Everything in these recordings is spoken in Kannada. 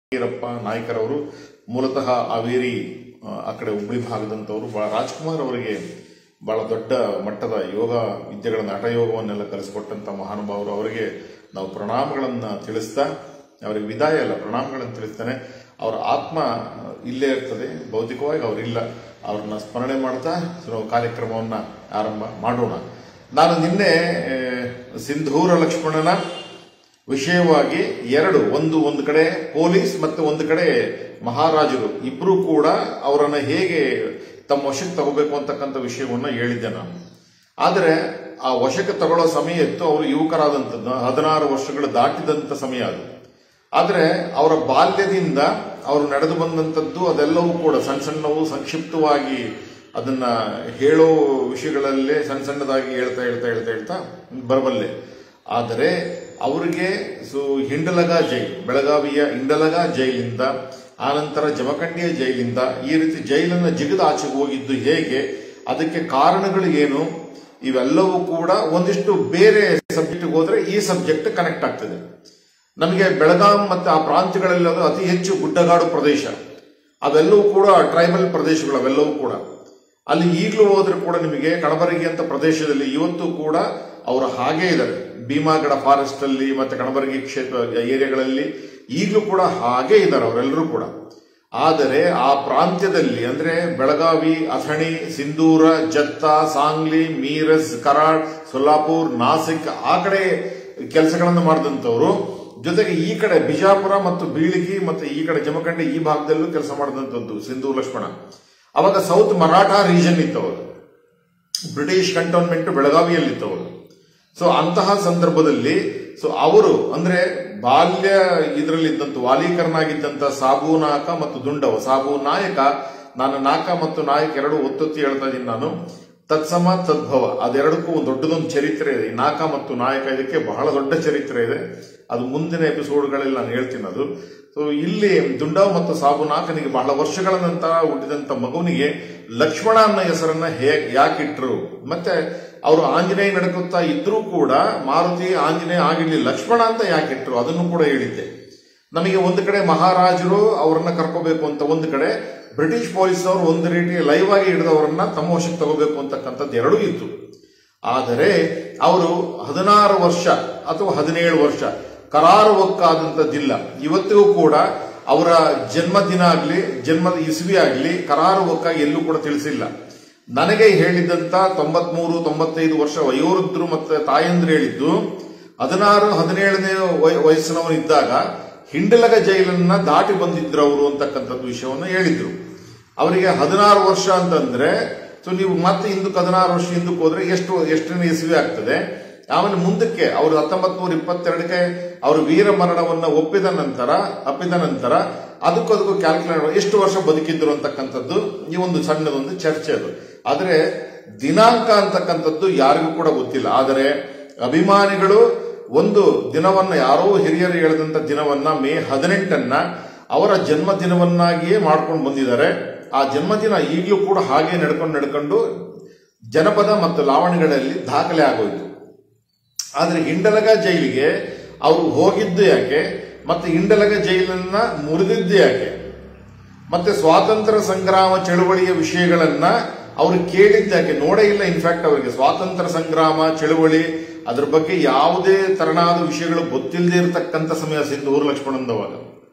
ವೀರಪ್ಪ ನಾಯ್ಕರವರು ಮೂಲತಃ ಹಾವೇರಿ ಆ, ಆ ಕಡೆ ಹುಬ್ಳಿ ಭಾಗದಂತವರು ಬಹಳ ರಾಜ್ಕುಮಾರ್ ಅವರಿಗೆ ಬಹಳ ದೊಡ್ಡ ಮಟ್ಟದ ಯೋಗ ವಿದ್ಯೆಗಳನ್ನು ಹಠಯೋಗವನ್ನೆಲ್ಲ ಕಲಿಸಿಕೊಟ್ಟಂತ ಮಹಾನುಭಾವರು ಅವರಿಗೆ ನಾವು ಪ್ರಣಾಮಗಳನ್ನ ತಿಳಿಸ್ತಾ ಅವರಿಗೆ ವಿದಾಯ ಅಲ್ಲ ಪ್ರಣಾಮಗಳನ್ನು ತಿಳಿಸ್ತಾನೆ ಅವರ ಆತ್ಮ ಇಲ್ಲೇ ಇರ್ತದೆ ಭೌತಿಕವಾಗಿ ಅವರಿಲ್ಲ ಅವ್ರನ್ನ ಸ್ಮರಣೆ ಮಾಡ್ತಾ ನಾವು ಕಾರ್ಯಕ್ರಮವನ್ನ ಆರಂಭ ಮಾಡೋಣ ನಾನು ನಿನ್ನೆ ಆ, ಸಿಂಧೂರ ಲಕ್ಷ್ಮಣನ ವಿಷಯವಾಗಿ ಎರಡು ಒಂದು ಒಂದು ಕಡೆ ಪೊಲೀಸ್ ಮತ್ತೆ ಒಂದು ಕಡೆ ಮಹಾರಾಜರು ಇಬ್ರು ಕೂಡ ಅವರನ್ನ ಹೇಗೆ ತಮ್ಮ ವಶಕ್ಕೆ ತಗೋಬೇಕು ಅಂತಕ್ಕಂಥ ವಿಷಯವನ್ನ ಹೇಳಿದ್ದೆ ನಾನು ಆದರೆ ಆ ವಶಕ್ಕೆ ತಗೊಳ್ಳೋ ಸಮಯ ಇತ್ತು ಅವರು ಯುವಕರಾದಂಥದ್ದು ಹದಿನಾರು ವರ್ಷಗಳು ದಾಟಿದಂತ ಸಮಯ ಅದು ಆದರೆ ಅವರ ಬಾಲ್ಯದಿಂದ ಅವರು ನಡೆದು ಬಂದಂಥದ್ದು ಅದೆಲ್ಲವೂ ಕೂಡ ಸಣ್ಣ ಸಣ್ಣವು ಸಂಕ್ಷಿಪ್ತವಾಗಿ ಅದನ್ನ ಹೇಳೋ ವಿಷಯಗಳಲ್ಲೇ ಸಣ್ಣ ಸಣ್ಣದಾಗಿ ಹೇಳ್ತಾ ಹೇಳ್ತಾ ಹೇಳ್ತಾ ಹೇಳ್ತಾ ಬರಬಲ್ಲೆ ಆದರೆ ಅವರಿಗೆ ಸೊ ಹಿಂಡಲಗ ಜೈಲ್ ಬೆಳಗಾವಿಯ ಹಿಂಡಲಗ ಜೈಲಿಂದ ಆನಂತರ ಜಮಖಂಡಿಯ ಜೈಲಿಂದ ಈ ರೀತಿ ಜೈಲನ್ನ ಜಿಗಿದ ಆಚೆಗೆ ಹೋಗಿದ್ದು ಹೇಗೆ ಅದಕ್ಕೆ ಕಾರಣಗಳು ಏನು ಇವೆಲ್ಲವೂ ಕೂಡ ಒಂದಿಷ್ಟು ಬೇರೆ ಸಬ್ಜೆಕ್ಟ್ ಹೋದ್ರೆ ಈ ಸಬ್ಜೆಕ್ಟ್ ಕನೆಕ್ಟ್ ಆಗ್ತದೆ ನಮಗೆ ಬೆಳಗಾಂ ಮತ್ತು ಆ ಪ್ರಾಂತ್ಯಗಳಲ್ಲಿ ಅದು ಅತಿ ಹೆಚ್ಚು ಗುಡ್ಡಗಾಡು ಪ್ರದೇಶ ಅವೆಲ್ಲವೂ ಕೂಡ ಟ್ರೈಬಲ್ ಪ್ರದೇಶಗಳು ಅವೆಲ್ಲವೂ ಕೂಡ ಅಲ್ಲಿ ಈಗಲೂ ಹೋದ್ರೆ ಕೂಡ ನಿಮಗೆ ಕಣಬರಗಿ ಅಂತ ಪ್ರದೇಶದಲ್ಲಿ ಇವತ್ತು ಕೂಡ ಅವರು ಹಾಗೇ ಇದ್ದಾರೆ ಭೀಮಾಗಡ ಫಾರೆಸ್ಟ್ ಅಲ್ಲಿ ಮತ್ತೆ ಕಣಬರಗಿ ಕ್ಷೇತ್ರ ಏರಿಯಾಗಳಲ್ಲಿ ಈಗಲೂ ಕೂಡ ಹಾಗೇ ಇದ್ದಾರೆ ಅವರೆಲ್ಲರೂ ಕೂಡ ಆದರೆ ಆ ಪ್ರಾಂತ್ಯದಲ್ಲಿ ಅಂದ್ರೆ ಬೆಳಗಾವಿ ಅಥಣಿ ಸಿಂಧೂರ ಜತ್ತ ಸಾಂಗ್ಲಿ ಮೀರಜ್ ಕರಾಡ್ ಸೊಲ್ಲಾಪುರ್ ನಾಸಿಕ್ ಆ ಕಡೆ ಕೆಲಸಗಳನ್ನು ಮಾಡಿದಂಥವ್ರು ಜೊತೆಗೆ ಈ ಕಡೆ ಬಿಜಾಪುರ ಮತ್ತು ಬೀಳಿಗಿ ಮತ್ತು ಈ ಕಡೆ ಜಮಖಂಡಿ ಈ ಭಾಗದಲ್ಲೂ ಕೆಲಸ ಮಾಡಿದಂಥದ್ದು ಸಿಂಧೂ ಲಕ್ಷ್ಮಣ ಅವಾಗ ಸೌತ್ ಮರಾಠ ರೀಜನ್ ಇತ್ತು ಅವಾಗ ಬ್ರಿಟಿಷ್ ಕಂಟೋನ್ಮೆಂಟ್ ಬೆಳಗಾವಿಯಲ್ಲಿತ್ತು ಅವಾಗ ಸೊ ಅಂತಹ ಸಂದರ್ಭದಲ್ಲಿ ಸೊ ಅವರು ಅಂದ್ರೆ ಬಾಲ್ಯ ಇದರಲ್ಲಿದ್ದಂತ ವಾಲೀಕರನಾಗಿದ್ದಂತ ಸಾಬು ನಾಯಕ ಮತ್ತು ದುಂಡವ ಸಾಬು ನಾಯಕ ನಾನು ನಾಕ ಮತ್ತು ನಾಯಕ ಎರಡು ಒತ್ತೊತ್ತಿ ಹೇಳ್ತಾ ಇದ್ದೀನಿ ನಾನು ತತ್ಸಮ ತದ್ಭವ ಅದೆರಡಕ್ಕೂ ಒಂದು ದೊಡ್ಡದೊಂದು ಚರಿತ್ರೆ ಇದೆ ಈ ನಾಕ ಮತ್ತು ನಾಯಕ ಇದಕ್ಕೆ ಬಹಳ ದೊಡ್ಡ ಚರಿತ್ರೆ ಇದೆ ಅದು ಮುಂದಿನ ಎಪಿಸೋಡ್ಗಳಲ್ಲಿ ನಾನು ಹೇಳ್ತೀನಿ ಅದು ಸೊ ಇಲ್ಲಿ ದುಂಡವ್ ಮತ್ತು ಸಾಬು ನಾಕನಿಗೆ ಬಹಳ ವರ್ಷಗಳ ನಂತರ ಹುಟ್ಟಿದಂತ ಮಗುವಿಗೆ ಲಕ್ಷ್ಮಣ ಅನ್ನೋ ಹೆಸರನ್ನ ಹೇಗೆ ಯಾಕಿಟ್ರು ಮತ್ತೆ ಅವರು ಆಂಜನೇಯ ನಡ್ಕುತ್ತಾ ಇದ್ರೂ ಕೂಡ ಮಾರುತಿ ಆಂಜನೇಯ ಆಗಿರ್ಲಿ ಲಕ್ಷ್ಮಣ ಅಂತ ಯಾಕಿಟ್ರು ಅದನ್ನು ಕೂಡ ಹೇಳಿದ್ದೆ ನಮಗೆ ಒಂದು ಕಡೆ ಮಹಾರಾಜರು ಅವರನ್ನ ಕರ್ಕೋಬೇಕು ಅಂತ ಒಂದು ಕಡೆ ಬ್ರಿಟಿಷ್ ಪೊಲೀಸ್ ಅವರು ಒಂದು ರೀತಿ ಲೈವ್ ಆಗಿ ಹಿಡಿದವರನ್ನ ತಮ್ಮ ವಶಕ್ಕೆ ತಗೋಬೇಕು ಅಂತಕ್ಕಂಥದ್ದು ಎರಡೂ ಇತ್ತು ಆದರೆ ಅವರು ಹದಿನಾರು ವರ್ಷ ಅಥವಾ ಹದಿನೇಳು ವರ್ಷ ಕರಾರುವಕ್ಕಾದಂಥದ್ದಿಲ್ಲ ಇವತ್ತಿಗೂ ಕೂಡ ಅವರ ಜನ್ಮದಿನ ಆಗಲಿ ಜನ್ಮದ ಇಸ್ವಿ ಆಗಲಿ ಕರಾರುವಕ್ಕಾಗಿ ಎಲ್ಲೂ ಕೂಡ ತಿಳಿಸಿಲ್ಲ ನನಗೆ ಹೇಳಿದ್ದಂತ ತೊಂಬತ್ಮೂರು ತೊಂಬತ್ತೈದು ವರ್ಷ ವಯೋವೃದ್ಧರು ಮತ್ತೆ ತಾಯಂದ್ರು ಹೇಳಿದ್ದು ಹದಿನಾರು ಹದಿನೇಳನೇ ವಯ- ವಯಸ್ಸಿನವನಿದ್ದಾಗ ಹಿಂಡಲಗ ಜೈಲನ್ನ ದಾಟಿ ಬಂದಿದ್ರು ಅವರು ಅಂತಕ್ಕಂಥದ್ದು ವಿಷಯವನ್ನು ಹೇಳಿದ್ರು ಅವರಿಗೆ ಹದಿನಾರು ವರ್ಷ ಅಂತಂದ್ರೆ ಸೊ ನೀವು ಮತ್ತೆ ಹಿಂದಕ್ಕೆ ಹದಿನಾರು ವರ್ಷ ಹಿಂದಕ್ಕೆ ಹೋದ್ರೆ ಎಷ್ಟು ಎಷ್ಟನೇ ಇಸ್ವಿ ಆಗ್ತದೆ ಆಮೇಲೆ ಮುಂದಕ್ಕೆ ಅವರು ಹತ್ತೊಂಬತ್ ನೂರ ಇಪ್ಪತ್ತೆರಡಕ್ಕೆ ಅವರು ವೀರ ಮರಣವನ್ನ ಒಪ್ಪಿದ ನಂತರ ಅಪ್ಪಿದ ನಂತರ ಅದಕ್ಕೂ ಅದಕ್ಕೂ ಕ್ಯಾಲ್ಕುಲೇಟ್ ಎಷ್ಟು ವರ್ಷ ಬದುಕಿದ್ರು ಅಂತಕ್ಕಂಥದ್ದು ಈ ಒಂದು ಸಣ್ಣದೊಂದು ಚರ್ಚೆ ಅದು ಆದರೆ ದಿನಾಂಕ ಅಂತಕ್ಕಂಥದ್ದು ಯಾರಿಗೂ ಕೂಡ ಗೊತ್ತಿಲ್ಲ ಆದರೆ ಅಭಿಮಾನಿಗಳು ಒಂದು ದಿನವನ್ನ ಯಾರೋ ಹಿರಿಯರು ಹೇಳಿದಂತ ದಿನವನ್ನ ಮೇ ಹದಿನೆಂಟನ್ನ ಅವರ ಜನ್ಮ ದಿನವನ್ನಾಗಿಯೇ ಮಾಡ್ಕೊಂಡು ಬಂದಿದ್ದಾರೆ ಆ ಜನ್ಮದಿನ ಈಗಲೂ ಕೂಡ ಹಾಗೆ ನಡ್ಕೊಂಡು ನಡ್ಕೊಂಡು ಜನಪದ ಮತ್ತು ಲಾವಣಿಗಳಲ್ಲಿ ದಾಖಲೆ ಆಗೋಯ್ತು ಆದ್ರೆ ಹಿಂಡಲಗ ಜೈಲಿಗೆ ಅವರು ಹೋಗಿದ್ದು ಯಾಕೆ ಮತ್ತೆ ಹಿಂಡಲಗ ಜೈಲನ್ನ ಮುರಿದಿದ್ದು ಯಾಕೆ ಮತ್ತೆ ಸ್ವಾತಂತ್ರ್ಯ ಸಂಗ್ರಾಮ ಚಳುವಳಿಯ ವಿಷಯಗಳನ್ನ ಅವರು ಕೇಳಿದ್ದು ಯಾಕೆ ನೋಡೇ ಇಲ್ಲ ಇನ್ಫ್ಯಾಕ್ಟ್ ಅವರಿಗೆ ಸ್ವಾತಂತ್ರ್ಯ ಸಂಗ್ರಾಮ ಚಳುವಳಿ ಅದ್ರ ಬಗ್ಗೆ ಯಾವುದೇ ತರನಾದ ವಿಷಯಗಳು ಗೊತ್ತಿಲ್ಲದೆ ಇರತಕ್ಕಂಥ ಸಮಯ ಸಿಂಧೂರು ಲಕ್ಷ್ಮಣಂದವಾಗ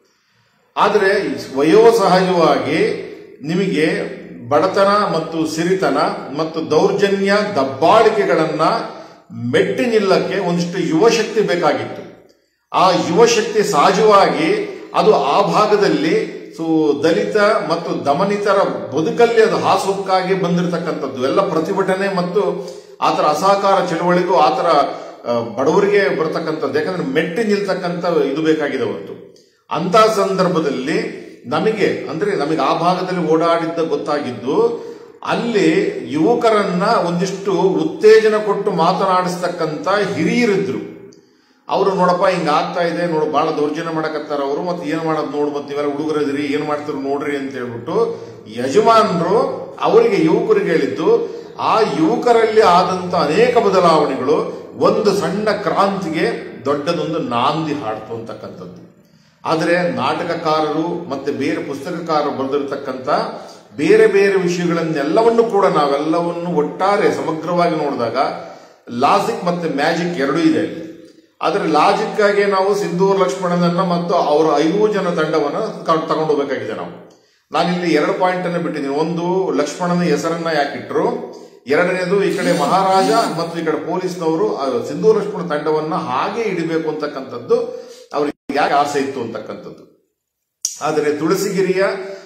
ಆದರೆ ವಯೋಸಹಜವಾಗಿ ನಿಮಗೆ ಬಡತನ ಮತ್ತು ಸಿರಿತನ ಮತ್ತು ದೌರ್ಜನ್ಯ ದಬ್ಬಾಳಿಕೆಗಳನ್ನ ಮೆಟ್ಟಿ ನಿಲ್ಲಕ್ಕೆ ಒಂದಿಷ್ಟು ಯುವಶಕ್ತಿ ಬೇಕಾಗಿತ್ತು ಆ ಯುವಶಕ್ತಿ ಸಹಜವಾಗಿ ಅದು ಆ ಭಾಗದಲ್ಲಿ ಸೊ ದಲಿತ ಮತ್ತು ದಮನಿತರ ಬದುಕಲ್ಲಿ ಅದು ಹಾಸುಹೊಕ್ಕಾಗಿ ಬಂದಿರತಕ್ಕಂಥದ್ದು ಎಲ್ಲ ಪ್ರತಿಭಟನೆ ಮತ್ತು ಆತರ ಅಸಹಕಾರ ಚಳವಳಿಗೂ ಆತರ ಆ, ಬಡವರಿಗೆ ಬರ್ತಕ್ಕಂಥದ್ದು ಯಾಕಂದ್ರೆ ಮೆಟ್ಟಿ ನಿಲ್ತಕ್ಕಂಥ ಇದು ಬೇಕಾಗಿದೆ ಹೊತ್ತು ಅಂತ ಸಂದರ್ಭದಲ್ಲಿ ನಮಗೆ ಅಂದ್ರೆ ನಮಗೆ ಆ ಭಾಗದಲ್ಲಿ ಓಡಾಡಿದ್ದ ಗೊತ್ತಾಗಿದ್ದು ಅಲ್ಲಿ ಯುವಕರನ್ನ ಒಂದಿಷ್ಟು ಉತ್ತೇಜನ ಕೊಟ್ಟು ಮಾತನಾಡಿಸ್ತಕ್ಕಂಥ ಹಿರಿಯರಿದ್ರು ಅವರು ನೋಡಪ್ಪ ಹಿಂಗ ಆಗ್ತಾ ಇದೆ ನೋಡು ಬಹಳ ದೌರ್ಜನ್ಯ ಮಾಡಕತ್ತಾರ ಅವರು ಮತ್ತೆ ಏನ್ ಮಾಡೋದು ನೋಡು ಮತ್ತೆ ನೀವೆಲ್ಲ ಹುಡುಗರದಿರಿ ಏನ್ ಮಾಡ್ತೀರಿ ನೋಡ್ರಿ ಅಂತ ಹೇಳ್ಬಿಟ್ಟು ಯಜಮಾನರು ಅವರಿಗೆ ಯುವಕರಿಗೆ ಹೇಳಿದ್ದು ಆ ಯುವಕರಲ್ಲಿ ಆದಂತ ಅನೇಕ ಬದಲಾವಣೆಗಳು ಒಂದು ಸಣ್ಣ ಕ್ರಾಂತಿಗೆ ದೊಡ್ಡದೊಂದು ನಾಂದಿ ಹಾಡ್ತು ಅಂತಕ್ಕಂಥದ್ದು ಆದರೆ ನಾಟಕಕಾರರು ಮತ್ತೆ ಬೇರೆ ಪುಸ್ತಕಕಾರರು ಬರೆದಿರತಕ್ಕಂಥ ಬೇರೆ ಬೇರೆ ವಿಷಯಗಳನ್ನೆಲ್ಲವನ್ನು ಕೂಡ ನಾವೆಲ್ಲವನ್ನು ಒಟ್ಟಾರೆ ಸಮಗ್ರವಾಗಿ ನೋಡಿದಾಗ ಲಾಜಿಕ್ ಮತ್ತೆ ಮ್ಯಾಜಿಕ್ ಎರಡೂ ಇದೆ ಅಲ್ಲಿ ಆದರೆ ಲಾಜಿಕ್ ಆಗಿ ನಾವು ಸಿಂಧೂರ್ ಲಕ್ಷ್ಮಣನನ್ನ ಮತ್ತು ಅವರ ಐದು ಜನ ತಂಡವನ್ನು ತಗೊಂಡು ಹೋಗಬೇಕಾಗಿದೆ ನಾವು ನಾನಿಲ್ಲಿ ಎರಡು ಪಾಯಿಂಟ್ ಅನ್ನು ಬಿಟ್ಟಿದ್ದೀನಿ ಒಂದು ಲಕ್ಷ್ಮಣನ ಹೆಸರನ್ನ ಯಾಕಿಟ್ರು ಎರಡನೇದು ಈ ಕಡೆ ಮಹಾರಾಜ ಮತ್ತು ಈ ಕಡೆ ಪೊಲೀಸ್ನವರು ಆ ಸಿಂಧೂರ್ ಲಕ್ಷ್ಮಣ ತಂಡವನ್ನ ಹಾಗೆ ಇಡಬೇಕು ಅಂತಕ್ಕಂಥದ್ದು ಅವ್ರಿಗೆ ಯಾಕೆ ಆಸೆ ಇತ್ತು ಅಂತಕ್ಕಂಥದ್ದು ಆದರೆ ತುಳಸಿಗಿರಿಯ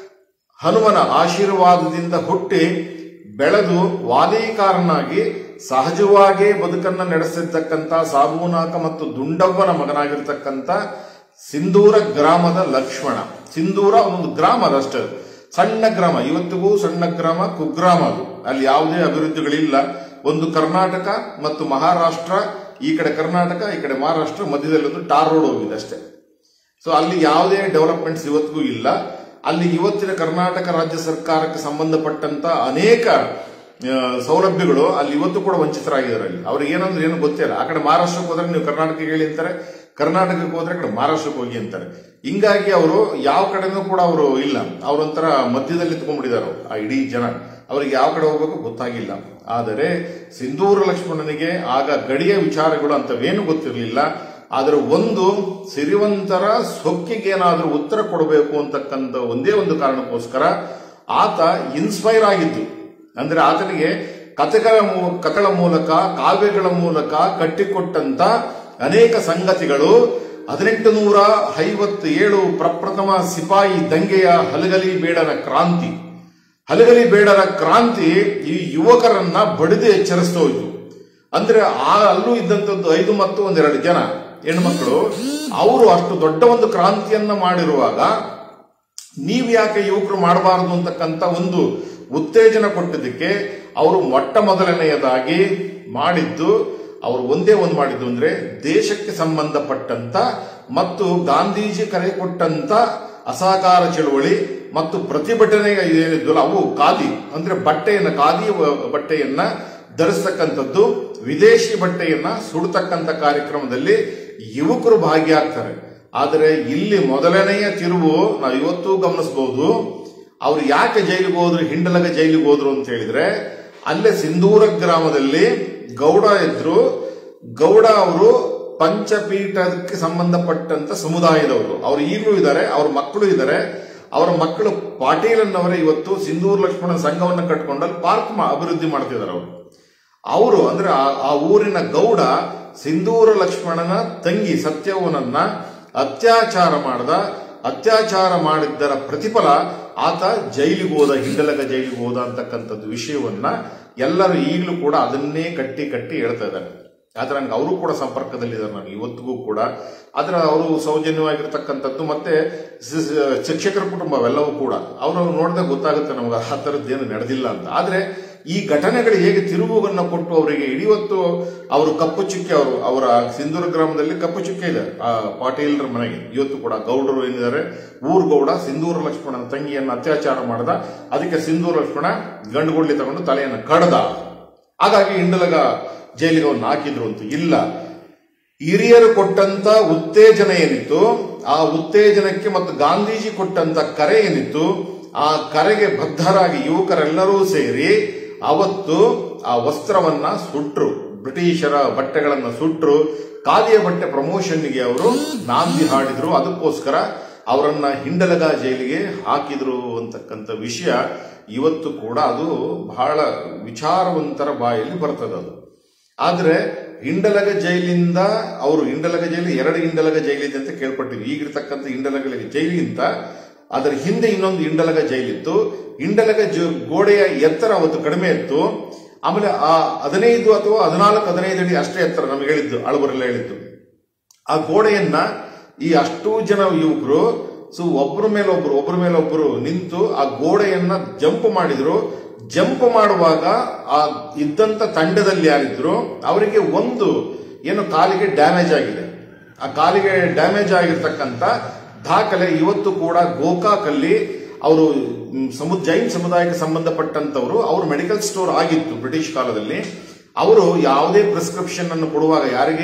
ಹನುಮನ ಆಶೀರ್ವಾದದಿಂದ ಹುಟ್ಟಿ ಬೆಳೆದು ವಾಲೀಕಾರನಾಗಿ ಸಹಜವಾಗಿ ಬದುಕನ್ನ ನಡೆಸಿರ್ತಕ್ಕಂಥ ಸಾಬೂನಾಕ ಮತ್ತು ದುಂಡವ್ವನ ಮಗನಾಗಿರ್ತಕ್ಕಂಥ ಸಿಂಧೂರ ಗ್ರಾಮದ ಲಕ್ಷ್ಮಣ ಸಿಂಧೂರ ಒಂದು ಗ್ರಾಮ ಅದಷ್ಟೇ ಸಣ್ಣ ಗ್ರಾಮ ಇವತ್ತಿಗೂ ಸಣ್ಣ ಗ್ರಾಮ ಕುಗ್ರಾಮ ಅದು ಅಲ್ಲಿ ಯಾವುದೇ ಅಭಿವೃದ್ಧಿಗಳಿಲ್ಲ ಒಂದು ಕರ್ನಾಟಕ ಮತ್ತು ಮಹಾರಾಷ್ಟ್ರ ಈ ಕಡೆ ಕರ್ನಾಟಕ ಈ ಕಡೆ ಮಹಾರಾಷ್ಟ್ರ ಮಧ್ಯದಲ್ಲಿ ಒಂದು ಟಾರ್ ರೋಡ್ ಹೋಗಿದೆ ಅಷ್ಟೇ ಸೊ ಅಲ್ಲಿ ಯಾವುದೇ ಡೆವಲಪ್ಮೆಂಟ್ಸ್ ಇವತ್ತಿಗೂ ಇಲ್ಲ ಅಲ್ಲಿ ಇವತ್ತಿನ ಕರ್ನಾಟಕ ರಾಜ್ಯ ಸರ್ಕಾರಕ್ಕೆ ಸಂಬಂಧಪಟ್ಟಂತ ಅನೇಕ ಆ, ಸೌಲಭ್ಯಗಳು ಅಲ್ಲಿ ಇವತ್ತು ಕೂಡ ವಂಚಿತರಾಗಿದ್ದಾರೆ ಅಲ್ಲಿ ಅವ್ರಿಗೆ ಏನಂದ್ರೆ ಏನು ಗೊತ್ತಿಲ್ಲ ಆ ಕಡೆ ಮಹಾರಾಷ್ಟ್ರಕ್ಕೆ ಹೋದ್ರೆ ನೀವು ಕರ್ನಾಟಕಕ್ಕೆ ಹೇಳಿ ಅಂತಾರೆ ಕರ್ನಾಟಕಕ್ಕೆ ಹೋದ್ರೆ ಆ ಕಡೆ ಮಹಾರಾಷ್ಟ್ರಕ್ಕೆ ಹೋಗಿ ಅಂತಾರೆ ಹಿಂಗಾಗಿ ಅವರು ಯಾವ ಕಡೆನೂ ಕೂಡ ಅವರು ಇಲ್ಲ ಅವರೊಂಥರ ಮಧ್ಯದಲ್ಲಿ ಇಟ್ಕೊಂಡ್ಬಿಟ್ಟಿದ್ದಾರೆ ಆ ಇಡೀ ಜನ ಅವರಿಗೆ ಯಾವ ಕಡೆ ಹೋಗ್ಬೇಕು ಗೊತ್ತಾಗಿಲ್ಲ ಆದರೆ ಸಿಂಧೂರ ಲಕ್ಷ್ಮಣನಿಗೆ ಆಗ ಗಡಿಯ ವಿಚಾರಗಳು ಅಂತವೇನು ಗೊತ್ತಿರಲಿಲ್ಲ ಆದರೆ ಒಂದು ಸಿರಿವಂತರ ಸೊಕ್ಕಿಗೇನಾದ್ರೂ ಉತ್ತರ ಕೊಡಬೇಕು ಅಂತಕ್ಕಂಥ ಒಂದೇ ಒಂದು ಕಾರಣಕ್ಕೋಸ್ಕರ ಆತ ಇನ್ಸ್ಪೈರ್ ಆಗಿದ್ದು ಅಂದ್ರೆ ಆತನಿಗೆ ಕಥೆಗಳ ಮೂ- ಕಥೆಗಳ ಮೂಲಕ ಕಾವ್ಯಗಳ ಮೂಲಕ ಕಟ್ಟಿಕೊಟ್ಟಂತ ಅನೇಕ ಸಂಗತಿಗಳು ಹದಿನೆಂಟು ನೂರ ಐವತ್ತೇಳು ಪ್ರಪ್ರಥಮ ಸಿಪಾಯಿ ದಂಗೆಯ ಹಲಗಲಿ ಬೇಡರ ಕ್ರಾಂತಿ ಹಲಗಲಿ ಬೇಡರ ಕ್ರಾಂತಿ ಈ ಯುವಕರನ್ನ ಬಡಿದು ಎಚ್ಚರಿಸ್ತಾ ಹೋಯ್ತು ಅಂದ್ರೆ ಆ ಅಲ್ಲೂ ಇದ್ದಂಥದ್ದು ಐದು ಮತ್ತು ಒಂದೆರಡು ಜನ ಹೆಣ್ಮಕ್ಳು ಅವರು ಅಷ್ಟು ದೊಡ್ಡ ಒಂದು ಕ್ರಾಂತಿಯನ್ನ ಮಾಡಿರುವಾಗ ನೀವು ಯಾಕೆ ಯುವಕರು ಮಾಡಬಾರದು ಅಂತಕ್ಕಂಥ ಒಂದು ಉತ್ತೇಜನ ಕೊಟ್ಟಿದ್ದಕ್ಕೆ ಅವರು ಮೊಟ್ಟ ಮೊದಲನೆಯದಾಗಿ ಮಾಡಿದ್ದು ಅವರು ಒಂದೇ ಒಂದು ಮಾಡಿದ್ದು ಅಂದ್ರೆ ದೇಶಕ್ಕೆ ಸಂಬಂಧಪಟ್ಟಂತ ಮತ್ತು ಗಾಂಧೀಜಿ ಕರೆ ಕೊಟ್ಟಂತ ಅಸಹಕಾರ ಚಳುವಳಿ ಮತ್ತು ಪ್ರತಿಭಟನೆ ಏನಿದ್ವಲ್ಲ ಅವು ಖಾದಿ ಅಂದ್ರೆ ಬಟ್ಟೆಯನ್ನ ಖಾದಿ ವ- ಬಟ್ಟೆಯನ್ನ ಧರಿಸ್ತಕ್ಕಂಥದ್ದು ವಿದೇಶಿ ಬಟ್ಟೆಯನ್ನ ಸುಡ್ತಕ್ಕಂಥ ಕಾರ್ಯಕ್ರಮದಲ್ಲಿ ಯುವಕರು ಭಾಗಿಯಾಗ್ತಾರೆ ಆದರೆ ಇಲ್ಲಿ ಮೊದಲನೆಯ ತಿರುವು ನಾವು ಇವತ್ತು ಗಮನಿಸಬಹುದು ಅವ್ರು ಯಾಕೆ ಜೈಲಿಗೆ ಹೋದ್ರು ಹಿಂಡಲಗ ಜೈಲಿಗೆ ಹೋದ್ರು ಅಂತ ಹೇಳಿದ್ರೆ ಅಲ್ಲೇ ಸಿಂಧೂರ ಗ್ರಾಮದಲ್ಲಿ ಗೌಡ ಇದ್ರು ಗೌಡ ಅವರು ಪಂಚಪೀಠಕ್ಕೆ ಸಂಬಂಧಪಟ್ಟಂತ ಸಮುದಾಯದವರು ಅವರು ಈಗಲೂ ಇದ್ದಾರೆ ಅವ್ರ ಮಕ್ಕಳು ಇದ್ದಾರೆ ಅವರ ಮಕ್ಕಳು ಪಾಟೀಲನ್ನವರೇ ಇವತ್ತು ಸಿಂಧೂರ್ ಲಕ್ಷ್ಮಣ ಸಂಘವನ್ನು ಕಟ್ಕೊಂಡಲ್ಲಿ ಪಾರ್ಕ್ ಮಾ- ಅಭಿವೃದ್ಧಿ ಮಾಡ್ತಿದ್ದಾರೆ ಅವರು ಅವರು ಅಂದ್ರೆ ಆ- ಆ ಊರಿನ ಗೌಡ ಸಿಂಧೂರ ಲಕ್ಷ್ಮಣನ ತಂಗಿ ಸತ್ಯವನನ್ನ ಅತ್ಯಾಚಾರ ಮಾಡದ ಅತ್ಯಾಚಾರ ಮಾಡಿದ್ದರ ಪ್ರತಿಫಲ ಆತ ಜೈಲಿಗೆ ಹೋದ ಹಿಂಡಲಗ ಜೈಲಿಗೆ ಹೋದ ಅಂತಕ್ಕಂಥದ್ದು ವಿಷಯವನ್ನ ಎಲ್ಲರೂ ಈಗಲೂ ಕೂಡ ಅದನ್ನೇ ಕಟ್ಟಿ ಕಟ್ಟಿ ಹೇಳ್ತಾ ಇದ್ದಾರೆ ಆದ್ರೆ ನನಗೆ ಅವರು ಕೂಡ ಸಂಪರ್ಕದಲ್ಲಿದ್ದಾರೆ ನನಗೆ ಇವತ್ತಿಗೂ ಕೂಡ ಆದ್ರೆ ಅವರು ಸೌಜನ್ಯವಾಗಿರ್ತಕ್ಕಂಥದ್ದು ಮತ್ತೆ ಸ- ಸ- ಶಿಕ್ಷಕರ ಕುಟುಂಬ ಅವೆಲ್ಲವೂ ಕೂಡ ಅವರು ನೋಡಿದಾಗ ಗೊತ್ತಾಗುತ್ತೆ ನಮಗೆ ಆ ಥರದ್ದೇನು ನಡೆದಿಲ್ಲ ಅಂತ ಆದ್ರೆ ಈ ಘಟನೆಗಳು ಹೇಗೆ ತಿರುವುಗಳನ್ನು ಕೊಟ್ಟು ಅವರಿಗೆ ಇಡಿವತ್ತು ಅವರು ಕಪ್ಪು ಚುಕ್ಕೆ ಅವರು ಅವರ ಸಿಂಧೂರ ಗ್ರಾಮದಲ್ಲಿ ಕಪ್ಪು ಚುಕ್ಕೆ ಇದೆ ಆ ಪಾಟೀಲರ ಮನೆಗೆ ಇವತ್ತು ಕೂಡ ಗೌಡರು ಏನಿದ್ದಾರೆ ಊರ್ ಗೌಡ ಸಿಂಧೂರ ಲಕ್ಷ್ಮಣನ ತಂಗಿಯನ್ನು ಅತ್ಯಾಚಾರ ಮಾಡದ ಅದಕ್ಕೆ ಸಿಂಧೂರ ಲಕ್ಷ್ಮಣ ಗಂಡುಗುಡ್ಲಿ ತಗೊಂಡು ತಲೆಯನ್ನು ಕಡ್ದ ಹಾಗಾಗಿ ಇಂಡಲಗ ಜೈಲಿಗೆ ಅವನ್ನ ಹಾಕಿದ್ರು ಅಂತ ಇಲ್ಲ ಹಿರಿಯರು ಕೊಟ್ಟಂತ ಉತ್ತೇಜನ ಏನಿತ್ತು ಆ ಉತ್ತೇಜನಕ್ಕೆ ಮತ್ತು ಗಾಂಧೀಜಿ ಕೊಟ್ಟಂತ ಕರೆ ಏನಿತ್ತು ಆ ಕರೆಗೆ ಬದ್ಧರಾಗಿ ಯುವಕರೆಲ್ಲರೂ ಸೇರಿ ಅವತ್ತು ಆ ವಸ್ತ್ರವನ್ನ ಸುಟ್ರು ಬ್ರಿಟಿಷರ ಬಟ್ಟೆಗಳನ್ನ ಸುಟ್ರು ಖಾದಿಯ ಬಟ್ಟೆ ಪ್ರಮೋಷನ್ಗೆ ಅವರು ನಾಂದಿ ಹಾಡಿದ್ರು ಅದಕ್ಕೋಸ್ಕರ ಅವರನ್ನ ಹಿಂಡಲಗ ಜೈಲಿಗೆ ಹಾಕಿದ್ರು ಅಂತಕ್ಕಂಥ ವಿಷಯ ಇವತ್ತು ಕೂಡ ಅದು ಬಹಳ ವಿಚಾರವಂತರ ಬಾಯಲ್ಲಿ ಬರ್ತದೆ ಅದು ಆದ್ರೆ ಹಿಂಡಲಗ ಜೈಲಿಂದ ಅವರು ಹಿಂಡಲಗ ಜೈಲು ಎರಡು ಹಿಂಡಲಗ ಜೈಲಿದೆ ಅಂತ ಕೇಳ್ಪಟ್ಟಿದ್ವಿ ಈಗಿರ್ತಕ್ಕಂಥ ಹಿಂಡಲಗ ಜೈಲಿಗಿಂತ ಅದರ ಹಿಂದೆ ಇನ್ನೊಂದು ಇಂಡಲಗ ಜೈಲಿತ್ತು ಇಂಡಲಗ ಜ- ಗೋಡೆಯ ಎತ್ತರ ಅವತ್ತು ಕಡಿಮೆ ಇತ್ತು ಆಮೇಲೆ ಆ ಹದಿನೈದು ಅಥವಾ ಹದಿನಾಲ್ಕು ಹದಿನೈದು ಅಡಿ ಅಷ್ಟೇ ಎತ್ತರ ನಮಗೆ ಹೇಳಿದ್ದು ಅಳಬರೆಲ್ಲ ಹೇಳಿದ್ದು ಆ ಗೋಡೆಯನ್ನ ಈ ಅಷ್ಟು ಜನ ಯುವಕರು ಸೊ ಒಬ್ಬರ ಮೇಲೆ ಒಬ್ರು ಒಬ್ಬರ ಮೇಲೆ ಒಬ್ಬರು ನಿಂತು ಆ ಗೋಡೆಯನ್ನ ಜಂಪ್ ಮಾಡಿದ್ರು ಜಂಪ್ ಮಾಡುವಾಗ ಆ ಇದ್ದಂತ ತಂಡದಲ್ಲಿ ಯಾರಿದ್ರು ಅವರಿಗೆ ಒಂದು ಏನು ಕಾಲಿಗೆ ಡ್ಯಾಮೇಜ್ ಆಗಿದೆ ಆ ಕಾಲಿಗೆ ಡ್ಯಾಮೇಜ್ ಆಗಿರ್ತಕ್ಕಂಥ ದಾಖಲೆ ಇವತ್ತು ಕೂಡ ಗೋಕಾಕಲ್ಲಿ ಅವರು ಸಮು ಜೈನ್ ಸಮುದಾಯಕ್ಕೆ ಸಂಬಂಧಪಟ್ಟಂತವರು ಅವರು ಮೆಡಿಕಲ್ ಸ್ಟೋರ್ ಆಗಿತ್ತು ಬ್ರಿಟಿಷ್ ಕಾಲದಲ್ಲಿ ಅವರು ಯಾವುದೇ ಪ್ರಿಸ್ಕ್ರಿಪ್ಷನ್ ಅನ್ನು ಕೊಡುವಾಗ ಯಾರಿಗೆ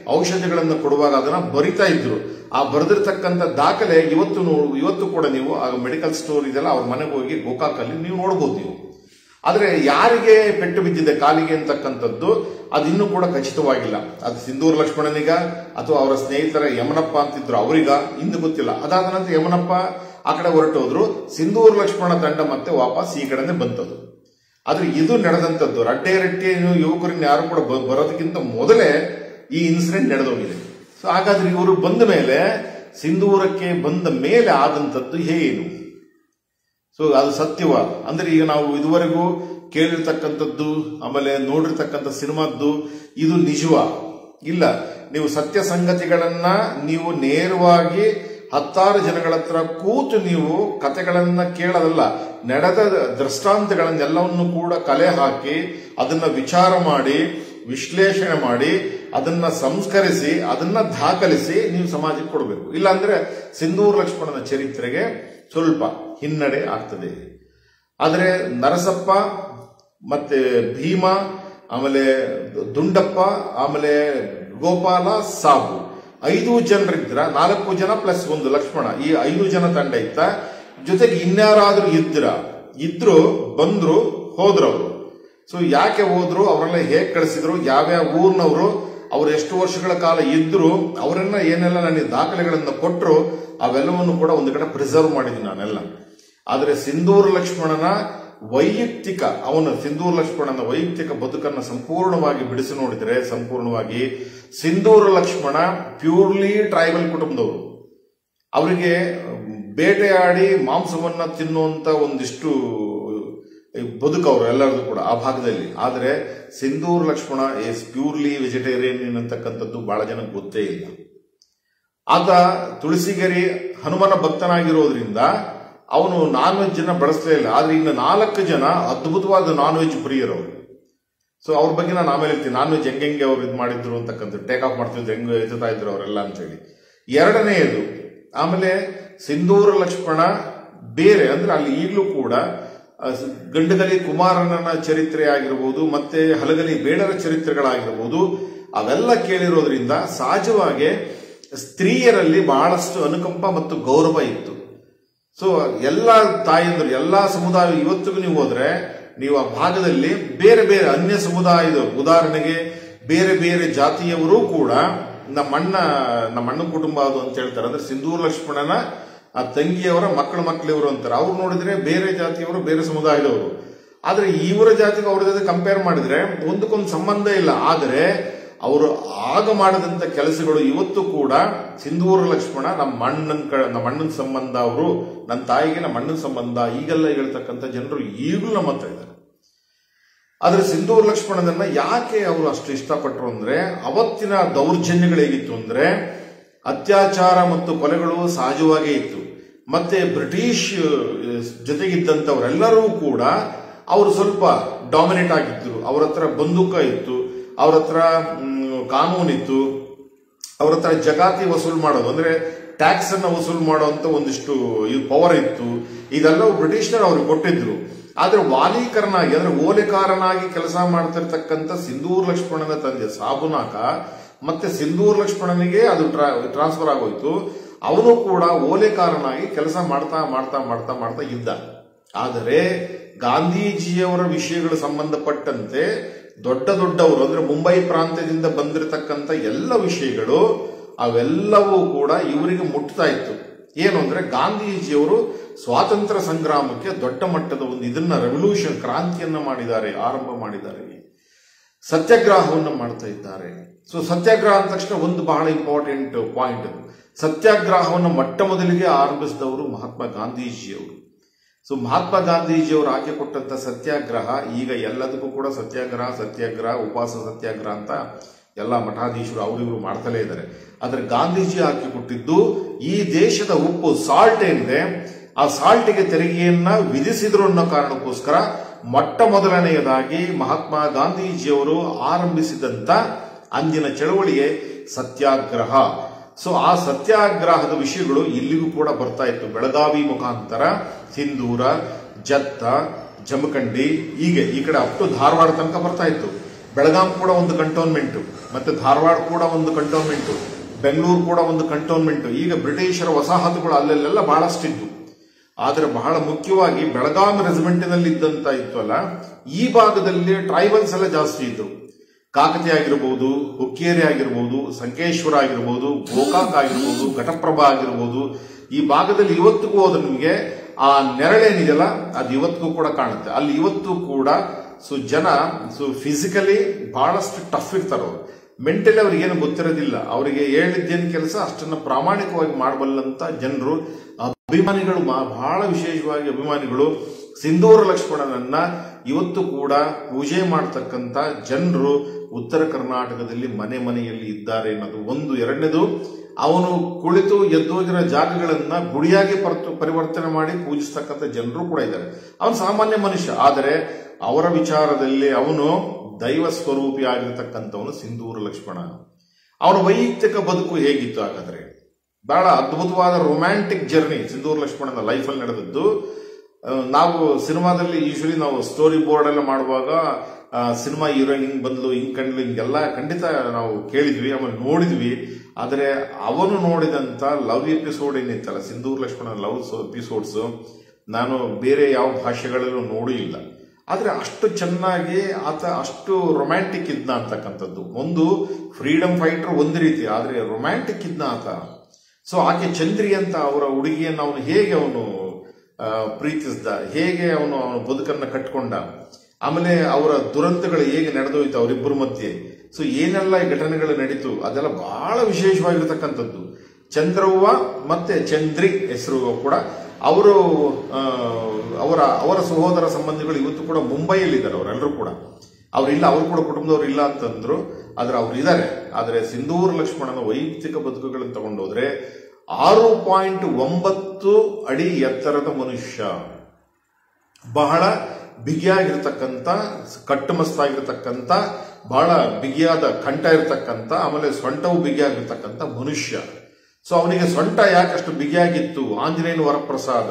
ಔಷಧಿಗಳನ್ನು ಕೊಡುವಾಗ ಅದನ್ನ ಬರಿತಾ ಇದ್ರು ಆ ಬರೆದಿರ್ತಕ್ಕಂಥ ದಾಖಲೆ ಇವತ್ತು ನೋ- ಇವತ್ತು ಕೂಡ ನೀವು ಆ ಮೆಡಿಕಲ್ ಸ್ಟೋರ್ ಇದೆಲ್ಲ ಅವ್ರ ಮನೆಗೆ ಹೋಗಿ ಗೋಕಾಕಲ್ಲಿ ನೀವು ನೋಡ್ಬೋದು ನೀವು ಆದ್ರೆ ಯಾರಿಗೆ ಪೆಟ್ಟು ಬಿದ್ದಿದೆ ಕಾಲಿಗೆ ಅಂತಕ್ಕಂಥದ್ದು ಅದಿನ್ನೂ ಕೂಡ ಖಚಿತವಾಗಿಲ್ಲ ಅದು ಸಿಂಧೂರು ಲಕ್ಷ್ಮಣನಿಗ ಅಥವಾ ಅವರ ಸ್ನೇಹಿತರ ಯಮನಪ್ಪ ಅಂತಿದ್ರು ಅವರಿಗ ಇಂದು ಗೊತ್ತಿಲ್ಲ ಅದಾದ ನಂತರ ಯಮನಪ್ಪ ಆ ಕಡೆ ಹೊರಟೋದ್ರು ಸಿಂಧೂರು ಲಕ್ಷ್ಮಣ ತಂಡ ಮತ್ತೆ ವಾಪಸ್ ಈ ಕಡೆನೆ ಬಂತದ್ದು ಆದ್ರೆ ಇದು ನಡೆದಂತದ್ದು ರಡ್ಡೆ ರಡ್ಡೆ ಯುವಕರನ್ನ ಯಾರು ಕೂಡ ಬ- ಬರೋದಕ್ಕಿಂತ ಮೊದಲೇ ಈ ಇನ್ಸಿಡೆಂಟ್ ನಡೆದೋಗಿದೆ ಸೊ ಹಾಗಾದ್ರೆ ಇವರು ಬಂದ ಮೇಲೆ ಸಿಂಧೂರಕ್ಕೆ ಬಂದ ಮೇಲೆ ಆದಂತದ್ದು ಏನು ಸೊ ಅದು ಸತ್ಯವ ಅಂದ್ರೆ ಈಗ ನಾವು ಇದುವರೆಗೂ ಕೇಳಿರ್ತಕ್ಕಂಥದ್ದು ಆಮೇಲೆ ನೋಡಿರ್ತಕ್ಕಂಥ ಸಿನಿಮಾದ್ದು ಇದು ನಿಜವ ಇಲ್ಲ ನೀವು ಸತ್ಯ ಸಂಗತಿಗಳನ್ನ ನೀವು ನೇರವಾಗಿ ಹತ್ತಾರು ಜನಗಳ ಹತ್ರ ಕೂತು ನೀವು ಕತೆಗಳನ್ನ ಕೇಳೋದಲ್ಲ ನಡೆದ ದೃಷ್ಟಾಂತಗಳನ್ನೆಲ್ಲವನ್ನು ಕೂಡ ಕಲೆ ಹಾಕಿ ಅದನ್ನ ವಿಚಾರ ಮಾಡಿ ವಿಶ್ಲೇಷಣೆ ಮಾಡಿ ಅದನ್ನ ಸಂಸ್ಕರಿಸಿ ಅದನ್ನ ದಾಖಲಿಸಿ ನೀವು ಸಮಾಜಕ್ಕೆ ಕೊಡಬೇಕು ಇಲ್ಲಾಂದ್ರೆ ಸಿಂಧೂರು ಲಕ್ಷ್ಮಣನ ಚರಿತ್ರೆಗೆ ಸ್ವಲ್ಪ ಹಿನ್ನಡೆ ಆಗ್ತದೆ ಆದರೆ ನರಸಪ್ಪ ಮತ್ತೆ ಭೀಮ ಆಮೇಲೆ ದುಂಡಪ್ಪ ಆಮೇಲೆ ಗೋಪಾಲ ಸಾಬು ಐದು ಜನರಿದ್ರ ನಾಲ್ಕು ಜನ ಪ್ಲಸ್ ಒಂದು ಲಕ್ಷ್ಮಣ ಈ ಐದು ಜನ ತಂಡ ಇತ್ತ ಜೊತೆಗೆ ಇನ್ಯಾರಾದ್ರೂ ಇದ್ರ ಇದ್ರು ಬಂದ್ರು ಹೋದ್ರವ್ರು ಸೊ ಯಾಕೆ ಹೋದ್ರು ಅವರೆಲ್ಲ ಹೇಗ್ ಕಳಿಸಿದ್ರು ಯಾವ್ಯಾವ ಊರ್ನವರು ಅವ್ರು ಎಷ್ಟು ವರ್ಷಗಳ ಕಾಲ ಇದ್ರು ಅವರನ್ನ ಏನೆಲ್ಲ ನನಗೆ ದಾಖಲೆಗಳನ್ನ ಕೊಟ್ಟರು ಅವೆಲ್ಲವನ್ನು ಕೂಡ ಒಂದು ಕಡೆ ಪ್ರಿಸರ್ವ್ ಮಾಡಿದ್ದೀನಿ ನಾನೆಲ್ಲ ಆದರೆ ಸಿಂಧೂರು ಲಕ್ಷ್ಮಣನ ವೈಯಕ್ತಿಕ ಅವನ ಸಿಂಧೂರು ಲಕ್ಷ್ಮಣನ ವೈಯಕ್ತಿಕ ಬದುಕನ್ನು ಸಂಪೂರ್ಣವಾಗಿ ಬಿಡಿಸಿ ನೋಡಿದರೆ ಸಂಪೂರ್ಣವಾಗಿ ಸಿಂಧೂರು ಲಕ್ಷ್ಮಣ ಪ್ಯೂರ್ಲಿ ಟ್ರೈಬಲ್ ಕುಟುಂಬದವರು ಅವರಿಗೆ ಬೇಟೆಯಾಡಿ ಮಾಂಸವನ್ನ ತಿನ್ನುವಂತ ಒಂದಿಷ್ಟು ಬದುಕು ಅವರು ಎಲ್ಲರದು ಕೂಡ ಆ ಭಾಗದಲ್ಲಿ ಆದರೆ Sindhur Lakshmana is purely vegetarian ಅಂತಕ್ಕಂಥದ್ದು ಬಹಳ ಜನಕ್ಕೆ ಗೊತ್ತೇ ಇಲ್ಲ ಆತ ತುಳಸಿಗೆರೆ ಹನುಮನ ಭಕ್ತನಾಗಿರೋದ್ರಿಂದ ಅವನು ನಾನ್ ವೆಜ್ ಅನ್ನ ಬಳಸಲೇ ಇಲ್ಲ ಆದ್ರೆ ಇನ್ನು ನಾಲ್ಕು ಜನ ಅದ್ಭುತವಾದ ನಾನ್ ವೆಜ್ ಪ್ರಿಯರವರು ಸೊ ಅವ್ರ ಬಗ್ಗೆ ನಾನು ಆಮೇಲೆ ಹೇಳ್ತೀನಿ ನಾನ್ ವೆಜ್ ಹೆಂಗೆ ಅವ್ರು ಇದು ಮಾಡಿದ್ರು ಅಂತಕ್ಕಂಥ ಟೇಕ್ ಆಫ್ ಮಾಡ್ತಿದ್ರು ಹೆಂಗ್ ಎತ್ತುತ್ತಾ ಇದ್ರು ಅವರೆಲ್ಲ ಅಂತ ಹೇಳಿ ಎರಡನೆಯದು ಆಮೇಲೆ ಸಿಂಧೂರ ಲಕ್ಷ್ಮಣ ಬೇರೆ ಅಂದ್ರೆ ಅಲ್ಲಿ ಈಗಲೂ ಕೂಡ ಆ, ಸ- ಗಂಡಗಲಿ ಕುಮಾರನ ಚರಿತ್ರೆ ಆಗಿರ್ಬೋದು ಮತ್ತೆ ಹಲಗಲಿ ಬೇಡರ ಚರಿತ್ರೆಗಳಾಗಿರ್ಬೋದು ಅವೆಲ್ಲ ಕೇಳಿರೋದ್ರಿಂದ ಸಹಜವಾಗಿ ಸ್ತ್ರೀಯರಲ್ಲಿ ಬಹಳಷ್ಟು ಅನುಕಂಪ ಮತ್ತು ಗೌರವ ಇತ್ತು ಸೊ ಎಲ್ಲ ತಾಯಂದ್ರು ಎಲ್ಲಾ ಸಮುದಾಯ ಇವತ್ತಿಗೂ ನೀವು ಹೋದ್ರೆ ನೀವು ಆ ಭಾಗದಲ್ಲಿ ಬೇರೆ ಬೇರೆ ಅನ್ಯ ಸಮುದಾಯದ ಉದಾಹರಣೆಗೆ ಬೇರೆ ಬೇರೆ ಜಾತಿಯವರು ಕೂಡ ನಮ್ಮಣ್ಣ ನಮ್ಮಣ್ಣ ಕುಟುಂಬ ಅದು ಅಂತ ಹೇಳ್ತಾರೆ ಅಂದ್ರೆ ಸಿಂಧೂರು ಲಕ್ಷ್ಮಣನ ಆ ತಂಗಿಯವರ ಮಕ್ಕಳ ಮಕ್ಕಳಿವರು ಅಂತಾರೆ ಅವ್ರು ನೋಡಿದ್ರೆ ಬೇರೆ ಜಾತಿಯವರು ಬೇರೆ ಸಮುದಾಯದವರು ಆದ್ರೆ ಇವರ ಜಾತಿಗೆ ಅವ್ರ ಜೊತೆ ಕಂಪೇರ್ ಮಾಡಿದ್ರೆ ಒಂದಕ್ಕೊಂದು ಸಂಬಂಧ ಇಲ್ಲ ಆದರೆ ಅವರು ಆಗ ಮಾಡಿದಂತ ಕೆಲಸಗಳು ಇವತ್ತು ಕೂಡ ಸಿಂಧೂರ ಲಕ್ಷ್ಮಣ ನಮ್ಮ ಮಣ್ಣನ್ ಕ ನಮ್ಮ ಅಣ್ಣನ ಸಂಬಂಧ ಅವರು ನನ್ನ ತಾಯಿಗೆ ನಮ್ಮ ಅಣ್ಣನ ಸಂಬಂಧ ಈಗೆಲ್ಲ ಹೇಳ್ತಕ್ಕಂಥ ಜನರು ಈಗಲೂ ನಮ್ಮ ಹತ್ರ ಇದ್ದಾರೆ ಆದ್ರೆ ಸಿಂಧೂರ ಲಕ್ಷ್ಮಣನನ್ನ ಯಾಕೆ ಅವರು ಅಷ್ಟು ಇಷ್ಟಪಟ್ಟರು ಅಂದ್ರೆ ಅವತ್ತಿನ ದೌರ್ಜನ್ಯಗಳು ಹೇಗಿತ್ತು ಅಂದ್ರೆ ಅತ್ಯಾಚಾರ ಮತ್ತು ಕೊಲೆಗಳು ಸಹಜವಾಗೇ ಇತ್ತು ಮತ್ತೆ ಬ್ರಿಟಿಷ್ ಅಹ್, ಜೊತೆಗಿದ್ದಂಥವರೆಲ್ಲರೂ ಕೂಡ ಅವರು ಸ್ವಲ್ಪ ಡಾಮಿನೇಟ್ ಆಗಿದ್ರು ಅವ್ರ ಹತ್ರ ಬಂದೂಕ ಇತ್ತು ಅವ್ರ ಹತ್ರ ಮ್, ಕಾನೂನಿತ್ತು ಅವ್ರ ಹತ್ರ ಜಗಾತಿ ವಸೂಲ್ ಮಾಡೋದು ಅಂದ್ರೆ ಟ್ಯಾಕ್ಸ್ ಅನ್ನ ವಸೂಲ್ ಮಾಡುವಂತ ಒಂದಿಷ್ಟು ಪವರ್ ಇತ್ತು ಇದೆಲ್ಲವೂ ಬ್ರಿಟಿಷ್ನರು ಅವ್ರಿಗೆ ಕೊಟ್ಟಿದ್ರು ಆದ್ರೆ ವಾಲೀಕರನಾಗಿ ಅಂದ್ರೆ ಓಲೆಕಾರನಾಗಿ ಕೆಲಸ ಮಾಡ್ತಿರ್ತಕ್ಕಂಥ ಸಿಂಧೂರ್ ಲಕ್ಷ್ಮಣನ ತಂದೆ ಸಾಬುನಾಕ ಮತ್ತೆ ಸಿಂಧೂರ್ ಲಕ್ಷ್ಮಣನಿಗೆ ಅದು ಟ್ರಾನ್ಸ್ಫರ್ ಆಗೋಯ್ತು ಅವನು ಕೂಡ ಓಲೆಕಾರನಾಗಿ ಕೆಲಸ ಮಾಡ್ತಾ ಮಾಡ್ತಾ ಮಾಡ್ತಾ ಮಾಡ್ತಾ ಇದ್ದ ಆದರೆ ಗಾಂಧೀಜಿಯವರ ವಿಷಯಗಳು ಸಂಬಂಧಪಟ್ಟಂತೆ ದೊಡ್ಡ ದೊಡ್ಡವರು ಅಂದ್ರೆ ಮುಂಬೈ ಪ್ರಾಂತ್ಯದಿಂದ ಬಂದಿರತಕ್ಕಂತ ಎಲ್ಲ ವಿಷಯಗಳು ಅವೆಲ್ಲವೂ ಕೂಡ ಇವರಿಗೆ ಮುಟ್ತಾ ಇತ್ತು ಏನು ಅಂದ್ರೆ ಗಾಂಧೀಜಿಯವರು ಸ್ವಾತಂತ್ರ್ಯ ಸಂಗ್ರಾಮಕ್ಕೆ ದೊಡ್ಡ ಮಟ್ಟದ ಒಂದು ಇದನ್ನ ರೆವಲ್ಯೂಷನ್ ಕ್ರಾಂತಿಯನ್ನ ಮಾಡಿದ್ದಾರೆ ಆರಂಭ ಮಾಡಿದ್ದಾರೆ ಸತ್ಯಾಗ್ರಹವನ್ನು ಮಾಡ್ತಾ ಇದ್ದಾರೆ ಸೊ ಸತ್ಯಾಗ್ರಹ ಅಂದ ತಕ್ಷಣ ಒಂದು ಬಹಳ ಇಂಪಾರ್ಟೆಂಟ್ ಪಾಯಿಂಟ್ ಅದು ಸತ್ಯಾಗ್ರಹವನ್ನು ಮೊಟ್ಟ ಮೊದಲಿಗೆ ಆರಂಭಿಸಿದವರು ಮಹಾತ್ಮ ಗಾಂಧೀಜಿಯವರು ಸೊ ಮಹಾತ್ಮ ಗಾಂಧೀಜಿಯವರು ಆಕೆ ಕೊಟ್ಟಂತ ಸತ್ಯಾಗ್ರಹ ಈಗ ಎಲ್ಲದಕ್ಕೂ ಕೂಡ ಸತ್ಯಾಗ್ರಹ ಸತ್ಯಾಗ್ರಹ ಉಪವಾಸ ಸತ್ಯಾಗ್ರಹ ಅಂತ ಎಲ್ಲ ಮಠಾಧೀಶರು ಅವರಿವರು ಮಾಡ್ತಲೇ ಇದ್ದಾರೆ ಆದ್ರೆ ಗಾಂಧೀಜಿ ಹಾಕಿ ಕೊಟ್ಟಿದ್ದು ಈ ದೇಶದ ಉಪ್ಪು ಸಾಲ್ಟ್ ಏನಿದೆ ಆ ಸಾಲ್ಟ್ಗೆ ತೆರಿಗೆಯನ್ನ ವಿಧಿಸಿದ್ರು ಅನ್ನೋ ಕಾರಣಕ್ಕೋಸ್ಕರ ಮೊಟ್ಟ ಮೊದಲನೆಯದಾಗಿ ಮಹಾತ್ಮ ಗಾಂಧೀಜಿಯವರು ಆರಂಭಿಸಿದಂತ ಅಂದಿನ ಚಳವಳಿಯೇ ಸತ್ಯಾಗ್ರಹ ಸೊ ಆ ಸತ್ಯಾಗ್ರಹದ ವಿಷಯಗಳು ಇಲ್ಲಿಗೂ ಕೂಡ ಬರ್ತಾ ಇತ್ತು ಬೆಳಗಾವಿ ಮುಖಾಂತರ ಸಿಂಧೂರ ಜತ್ತ ಜಮಖಂಡಿ ಹೀಗೆ ಈ ಕಡೆ ಅಪ್ ಟು ಧಾರವಾಡ ತನಕ ಬರ್ತಾ ಇತ್ತು ಬೆಳಗಾಂ ಕೂಡ ಒಂದು ಕಂಟೋನ್ಮೆಂಟ್ ಮತ್ತೆ ಧಾರವಾಡ ಕೂಡ ಒಂದು ಕಂಟೋನ್ಮೆಂಟ್ ಬೆಂಗಳೂರು ಕೂಡ ಒಂದು ಕಂಟೋನ್ಮೆಂಟ್ ಈಗ ಬ್ರಿಟಿಷರ ವಸಾಹತುಗಳು ಅಲ್ಲೆಲ್ಲ ಬಹಳಷ್ಟಿದ್ದು ಆದರೆ ಬಹಳ ಮುಖ್ಯವಾಗಿ ಬೆಳಗಾಂ ರೆಸಿಮೆಂಟಿನಲ್ಲಿ ಇದ್ದಂತ ಇತ್ತು ಅಲ್ಲ ಈ ಭಾಗದಲ್ಲಿ ಟ್ರೈಬಲ್ಸ್ ಎಲ್ಲ ಜಾಸ್ತಿ ಇದ್ರು ಕಾಕತಿ ಆಗಿರ್ಬೋದು ಹುಕ್ಕೇರಿ ಆಗಿರ್ಬೋದು ಸಂಕೇಶ್ವರ ಆಗಿರ್ಬೋದು ಗೋಕಾಕ್ ಆಗಿರ್ಬೋದು ಘಟಪ್ರಭಾ ಆಗಿರ್ಬೋದು ಈ ಭಾಗದಲ್ಲಿ ಇವತ್ತಿಗೂ ಹೋದ್ರೆ ನಿಮಗೆ ಆ ನೆರಳೇನಿದೆಯಲ್ಲ ಅದು ಇವತ್ತಿಗೂ ಕೂಡ ಕಾಣುತ್ತೆ ಅಲ್ಲಿ ಇವತ್ತು ಕೂಡ ಸೊ ಜನ ಸೊ ಫಿಸಿಕಲಿ ಬಹಳಷ್ಟು ಟಫ್ ಇರ್ತಾರೆ ಅವರು ಮೆಂಟಲಿ ಅವ್ರಿಗೆ ಏನು ಗೊತ್ತಿರೋದಿಲ್ಲ ಅವರಿಗೆ ಹೇಳಿದ್ದೇನು ಕೆಲಸ ಅಷ್ಟನ್ನ ಪ್ರಾಮಾಣಿಕವಾಗಿ ಮಾಡಬಲ್ಲಂತ ಜನರು ಅಭಿಮಾನಿಗಳು ಮಾ- ಬಹಳ ವಿಶೇಷವಾಗಿ ಅಭಿಮಾನಿಗಳು ಸಿಂಧೂರ ಲಕ್ಷ್ಮಣನನ್ನ ಇವತ್ತು ಕೂಡ ಪೂಜೆ ಮಾಡ್ತಕ್ಕಂತ ಜನರು ಉತ್ತರ ಕರ್ನಾಟಕದಲ್ಲಿ ಮನೆ ಮನೆಯಲ್ಲಿ ಇದ್ದಾರೆ ಅನ್ನೋದು ಒಂದು ಎರಡನೇದು ಅವನು ಕುಳಿತು ಎದ್ದೋಗಿರೋ ಜಾಗಗಳನ್ನ ಗುಡಿಯಾಗಿ ಪರ್ತು ಪರಿವರ್ತನೆ ಮಾಡಿ ಪೂಜಿಸ್ತಕ್ಕಂಥ ಜನರು ಕೂಡ ಇದ್ದಾರೆ ಅವನು ಸಾಮಾನ್ಯ ಮನುಷ್ಯ ಆದರೆ ಅವರ ವಿಚಾರದಲ್ಲಿ ಅವನು ದೈವ ಸ್ವರೂಪಿ ಆಗಿರ್ತಕ್ಕಂಥವನು ಸಿಂಧೂರ ಲಕ್ಷ್ಮಣ ಅವನ ವೈಯಕ್ತಿಕ ಬದುಕು ಹೇಗಿತ್ತು ಹಾಗಾದ್ರೆ ಬಹಳ ಅದ್ಭುತವಾದ ರೊಮ್ಯಾಂಟಿಕ್ ಜರ್ನಿ ಸಿಂಧೂರ್ ಲಕ್ಷ್ಮಣನ ಲೈಫಲ್ಲಿ ನಡೆದದ್ದು ಆ, ನಾವು ಸಿನಿಮಾದಲ್ಲಿ ಯೂಶಲಿ ನಾವು ಸ್ಟೋರಿ ಬೋರ್ಡ್ ಎಲ್ಲ ಮಾಡುವಾಗ ಆ, ಸಿನಿಮಾ ಹೀರೋಯಿನ್ ಹಿಂಗ್ ಬಂದ್ಲು ಹಿಂಗ್ ಕಂಡ್ಲು ಹಿಂಗೆಲ್ಲ ಖಂಡಿತ ನಾವು ಕೇಳಿದ್ವಿ ಆಮೇಲೆ ನೋಡಿದ್ವಿ ಆದರೆ ಅವನು ನೋಡಿದಂತ ಲವ್ ಎಪಿಸೋಡ್ ಏನಿತ್ತಲ್ಲ ಸಿಂಧೂರ್ ಲಕ್ಷ್ಮಣ ಲವ್ ಎಪಿಸೋಡ್ಸ್ ನಾನು ಬೇರೆ ಯಾವ ಭಾಷೆಗಳಲ್ಲೂ ನೋಡೂ ಇಲ್ಲ ಆದ್ರೆ ಅಷ್ಟು ಚೆನ್ನಾಗಿ ಆತ ಅಷ್ಟು ರೊಮ್ಯಾಂಟಿಕ್ ಇದ್ನ ಅಂತಕ್ಕಂಥದ್ದು ಒಂದು ಫ್ರೀಡಮ್ ಫೈಟರ್ ಒಂದು ರೀತಿ ಆದ್ರೆ ರೊಮ್ಯಾಂಟಿಕ್ ಇದ್ನ ಆತ ಸೊ ಆಕೆ ಚಂದ್ರಿ ಅಂತ ಅವರ ಹುಡುಗಿಯನ್ನು ಅವನು ಹೇಗೆ ಅವನು ಆ, ಪ್ರೀತಿಸ್ದ ಹೇಗೆ ಅವನು ಅವನ ಬದುಕನ್ನ ಕಟ್ಕೊಂಡ ಆಮೇಲೆ ಅವರ ದುರಂತಗಳು ಹೇಗೆ ನಡೆದೋಯ್ತು ಅವರಿಬ್ಬರ ಮಧ್ಯೆ ಸೊ ಏನೆಲ್ಲ ಈ ಘಟನೆಗಳು ನಡೀತು ಅದೆಲ್ಲ ಬಹಳ ವಿಶೇಷವಾಗಿರ್ತಕ್ಕಂಥದ್ದು ಚಂದ್ರವ್ವ ಮತ್ತೆ ಚಂದ್ರಿ ಹೆಸರು ಕೂಡ ಅವರು ಆ, ಅವರ ಅವರ ಸಹೋದರ ಸಂಬಂಧಿಗಳು ಇವತ್ತು ಕೂಡ ಮುಂಬೈಯಲ್ಲಿ ಇದ್ದಾರೆ ಅವರೆಲ್ಲರೂ ಕೂಡ ಅವ್ರಿಲ್ಲ ಅವ್ರು ಕೂಡ ಕುಟುಂಬದವ್ರು ಇಲ್ಲ ಅಂತಂದ್ರು ಆದ್ರೆ ಅವ್ರು ಇದ್ದಾರೆ ಆದ್ರೆ ಸಿಂಧೂರ್ ಲಕ್ಷ್ಮಣನ ವೈಯಕ್ತಿಕ ಬದುಕುಗಳನ್ನು ತಗೊಂಡೋದ್ರೆ ಆರು ಪಾಯಿಂಟ್ ಒಂಬತ್ತು ಅಡಿ ಎತ್ತರದ ಮನುಷ್ಯ ಬಹಳ ಬಿಗಿಯಾಗಿರ್ತಕ್ಕಂಥ ಕಟ್ಟುಮಸ್ತಾಗಿರ್ತಕ್ಕಂಥ ಬಹಳ ಬಿಗಿಯಾದ ಕಂಠ ಇರತಕ್ಕಂಥ ಆಮೇಲೆ ಸೊಂಟವು ಬಿಗಿಯಾಗಿರ್ತಕ್ಕಂಥ ಮನುಷ್ಯ ಸೊ ಅವನಿಗೆ ಸೊಂಟ ಯಾಕಷ್ಟು ಬಿಗಿಯಾಗಿತ್ತು ಆಂಜನೇಯನ ವರಪ್ರಸಾದ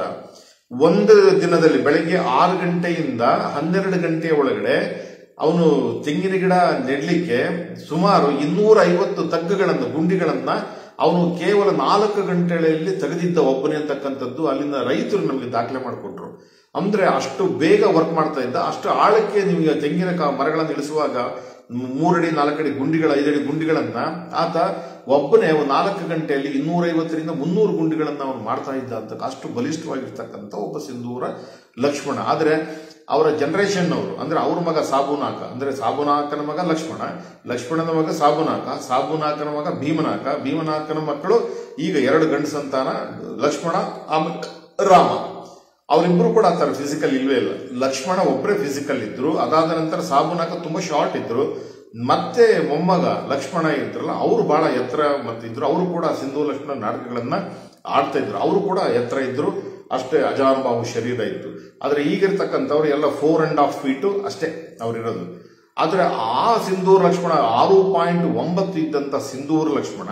ಒಂದು ದಿನದಲ್ಲಿ ಬೆಳಗ್ಗೆ ಆರು ಗಂಟೆಯಿಂದ ಹನ್ನೆರಡು ಗಂಟೆಯ ಒಳಗಡೆ ಅವನು ತೆಂಗಿನ ಗಿಡ ನೆಡ್ಲಿಕ್ಕೆ ಸುಮಾರು ಇನ್ನೂರ ಐವತ್ತು ತಗ್ಗುಗಳನ್ನ ಗುಂಡಿಗಳನ್ನ ಅವನು ಕೇವಲ ನಾಲ್ಕು ಗಂಟೆಗಳಲ್ಲಿ ತೆಗೆದಿದ್ದ ಒಬ್ಬನೇ ಅಂತಕ್ಕಂಥದ್ದು ಅಲ್ಲಿನ ರೈತರು ನಮಗೆ ದಾಖಲೆ ಮಾಡಿಕೊಟ್ರು ಅಂದ್ರೆ ಅಷ್ಟು ಬೇಗ ವರ್ಕ್ ಮಾಡ್ತಾ ಇದ್ದ ಅಷ್ಟು ಆಳಕ್ಕೆ ನಿಮಗೆ ತೆಂಗಿನ ಕ- ಮರಗಳನ್ನು ಇಳಿಸುವಾಗ ಮೂರಡಿ ನಾಲ್ಕಡಿ ಗುಂಡಿಗಳ ಐದಡಿ ಗುಂಡಿಗಳನ್ನ ಆತ ಒಬ್ಬನೇ ಒಂದು ನಾಲ್ಕು ಗಂಟೆಯಲ್ಲಿ ಇನ್ನೂರೈವತ್ತರಿಂದ ಮುನ್ನೂರು ಗುಂಡಿಗಳನ್ನ ಅವನು ಮಾಡ್ತಾ ಇದ್ದ ಅಂತ ಅಷ್ಟು ಬಲಿಷ್ಠವಾಗಿರ್ತಕ್ಕಂಥ ಒಬ್ಬ ಸಿಂಧೂರ ಲಕ್ಷ್ಮಣ ಆದ್ರೆ ಅವರ ಜನರೇಷನ್ ಅವರು ಅಂದ್ರೆ ಅವ್ರ ಮಗ ಸಾಬುನಾಕ ಅಂದ್ರೆ ಸಾಬುನಾಕನ ಮಗ ಲಕ್ಷ್ಮಣ ಲಕ್ಷ್ಮಣನ ಮಗ ಸಾಬುನಾಕ ಸಾಬುನಾಕನ ಮಗ ಭೀಮನಾಕ ಭೀಮನಾಕನ ಮಕ್ಕಳು ಈಗ ಎರಡು ಗಂಡು ಸಂತಾನ ಲಕ್ಷ್ಮಣ ಆಮೇಲೆ ರಾಮ ಅವರಿಬ್ಬರು ಕೂಡ ಆ ಥರ ಫಿಸಿಕಲ್ ಇಲ್ವೇ ಇಲ್ಲ ಲಕ್ಷ್ಮಣ ಒಬ್ಬರೇ ಫಿಸಿಕಲ್ ಇದ್ರು ಅದಾದ ನಂತರ ಸಾಬುನಾಕ ತುಂಬಾ ಶಾರ್ಟ್ ಇದ್ರು ಮತ್ತೆ ಮೊಮ್ಮಗ ಲಕ್ಷ್ಮಣ ಇದ್ರಲ್ಲ ಅವರು ಬಹಳ ಎತ್ತರ ಮತ್ತಿದ್ರು ಅವರು ಕೂಡ ಸಿಂಧು ಲಕ್ಷ್ಮಣ ನಾಟಕಗಳನ್ನ ಆಡ್ತಾ ಇದ್ರು ಅವರು ಕೂಡ ಎತ್ತರ ಇದ್ರು ಅಷ್ಟೇ ಅಜಾನುಬಾಹು ಶರೀರ ಇತ್ತು ಆದ್ರೆ ಈಗಿರ್ತಕ್ಕಂಥವ್ರು ಎಲ್ಲ ಫೋರ್ ಅಂಡ್ ಹಾಫ್ ಫೀಟು ಅಷ್ಟೇ ಅವ್ರಿರೋದು ಆದ್ರೆ ಆ ಸಿಂಧೂರ್ ಲಕ್ಷ್ಮಣ ಆರು ಪಾಯಿಂಟ್ ಒಂಬತ್ತು ಇದ್ದಂತ ಸಿಂಧೂರ್ ಲಕ್ಷ್ಮಣ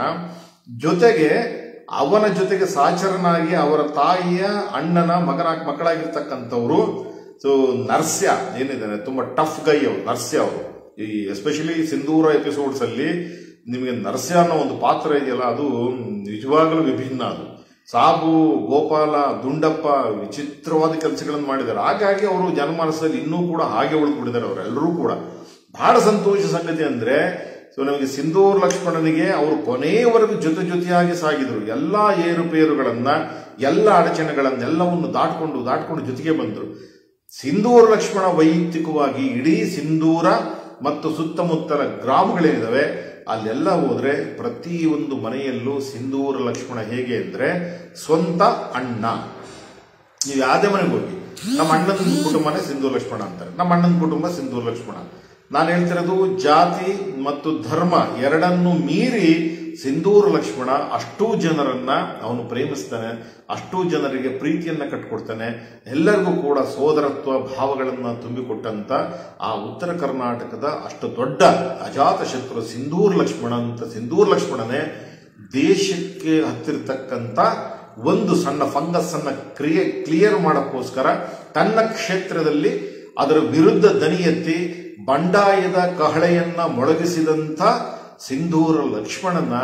ಜೊತೆಗೆ ಅವನ ಜೊತೆಗೆ ಸಾಚರನಾಗಿ ಅವರ ತಾಯಿಯ ಅಣ್ಣನ ಮಗನ ಮಕ್ಕಳಾಗಿರ್ತಕ್ಕಂಥವ್ರು ಸೊ ನರ್ಸ್ಯ ಏನಿದ್ದಾನೆ ತುಂಬಾ ಟಫ್ ಗೈ ಅವರು ನರ್ಸ್ಯ ಅವರು ಈ ಎಸ್ಪೆಷಲಿ ಸಿಂಧೂರ ಎಪಿಸೋಡ್ಸ್ ಅಲ್ಲಿ ನಿಮಗೆ ನರ್ಸ್ಯ ಅನ್ನೋ ಒಂದು ಪಾತ್ರ ಇದೆಯಲ್ಲ ಅದು ನಿಜವಾಗಲೂ ವಿಭಿನ್ನ ಅದು ಸಾಬು ಗೋಪಾಲ ದುಂಡಪ್ಪ ವಿಚಿತ್ರವಾದ ಕೆಲಸಗಳನ್ನು ಮಾಡಿದ್ದಾರೆ ಹಾಗಾಗಿ ಅವರು ಜನಮಾನಸದಲ್ಲಿ ಇನ್ನೂ ಕೂಡ ಹಾಗೆ ಉಳಿದ್ಬಿಟ್ಟಿದ್ದಾರೆ ಅವರೆಲ್ಲರೂ ಕೂಡ ಬಹಳ ಸಂತೋಷ ಸಂಗತಿ ಅಂದ್ರೆ ಸೊ ನಮಗೆ ಸಿಂಧೂರ್ ಲಕ್ಷ್ಮಣನಿಗೆ ಅವರು ಕೊನೆಯವರೆಗೂ ಜೊತೆ ಜೊತೆಯಾಗಿ ಸಾಗಿದ್ರು ಎಲ್ಲಾ ಏರುಪೇರುಗಳನ್ನ ಎಲ್ಲ ಅಡಚಣೆಗಳನ್ನೆಲ್ಲವನ್ನು ದಾಟ್ಕೊಂಡು ದಾಟ್ಕೊಂಡು ಜೊತೆಗೆ ಬಂದ್ರು ಸಿಂಧೂರ ಲಕ್ಷ್ಮಣ ವೈಯಕ್ತಿಕವಾಗಿ ಇಡೀ ಸಿಂಧೂರ ಮತ್ತು ಸುತ್ತಮುತ್ತಲ ಗ್ರಾಮಗಳೇನಿದಾವೆ ಅಲ್ಲೆಲ್ಲ ಹೋದ್ರೆ ಪ್ರತಿಯೊಂದು ಮನೆಯಲ್ಲೂ ಸಿಂಧೂರ ಲಕ್ಷ್ಮಣ ಹೇಗೆ ಅಂದ್ರೆ ಸ್ವಂತ ಅಣ್ಣ ನೀವು ಯಾವುದೇ ಮನೆಗೆ ಹೋಗಿ ನಮ್ಮ ಅಣ್ಣನ ಕುಟುಂಬನೇ ಸಿಂಧೂರ ಲಕ್ಷ್ಮಣ ಅಂತಾರೆ ನಮ್ಮ ಅಣ್ಣನ ಕುಟುಂಬ ಸಿಂಧೂರ ಲಕ್ಷ್ಮಣ ನಾನು ಹೇಳ್ತಿರೋದು ಜಾತಿ ಮತ್ತು ಧರ್ಮ ಎರಡನ್ನು ಮೀರಿ ಸಿಂಧೂರ ಲಕ್ಷ್ಮಣ ಅಷ್ಟೂ ಜನರನ್ನ ಅವನು ಪ್ರೇಮಿಸ್ತಾನೆ ಅಷ್ಟೂ ಜನರಿಗೆ ಪ್ರೀತಿಯನ್ನ ಕಟ್ಕೊಡ್ತಾನೆ ಎಲ್ಲರಿಗೂ ಕೂಡ ಸೋದರತ್ವ ಭಾವಗಳನ್ನ ತುಂಬಿಕೊಟ್ಟಂತ ಆ ಉತ್ತರ ಕರ್ನಾಟಕದ ಅಷ್ಟು ದೊಡ್ಡ ಅಜಾತ ಶತ್ರು ಸಿಂಧೂರ್ ಲಕ್ಷ್ಮಣ ಅಂತ ಸಿಂಧೂರ್ ಲಕ್ಷ್ಮಣನೇ ದೇಶಕ್ಕೆ ಹತ್ತಿರತಕ್ಕಂತ ಒಂದು ಸಣ್ಣ ಫಂಗಸ್ ಅನ್ನ ಕ್ರಿಯೆ ಕ್ಲಿಯರ್ ಮಾಡೋಕ್ಕೋಸ್ಕರ ತನ್ನ ಕ್ಷೇತ್ರದಲ್ಲಿ ಅದರ ವಿರುದ್ಧ ದನಿ ಎತ್ತಿ ಬಂಡಾಯದ ಕಹಳೆಯನ್ನ ಮೊಳಗಿಸಿದಂಥ ಸಿಂಧೂರ ಲಕ್ಷ್ಮಣನ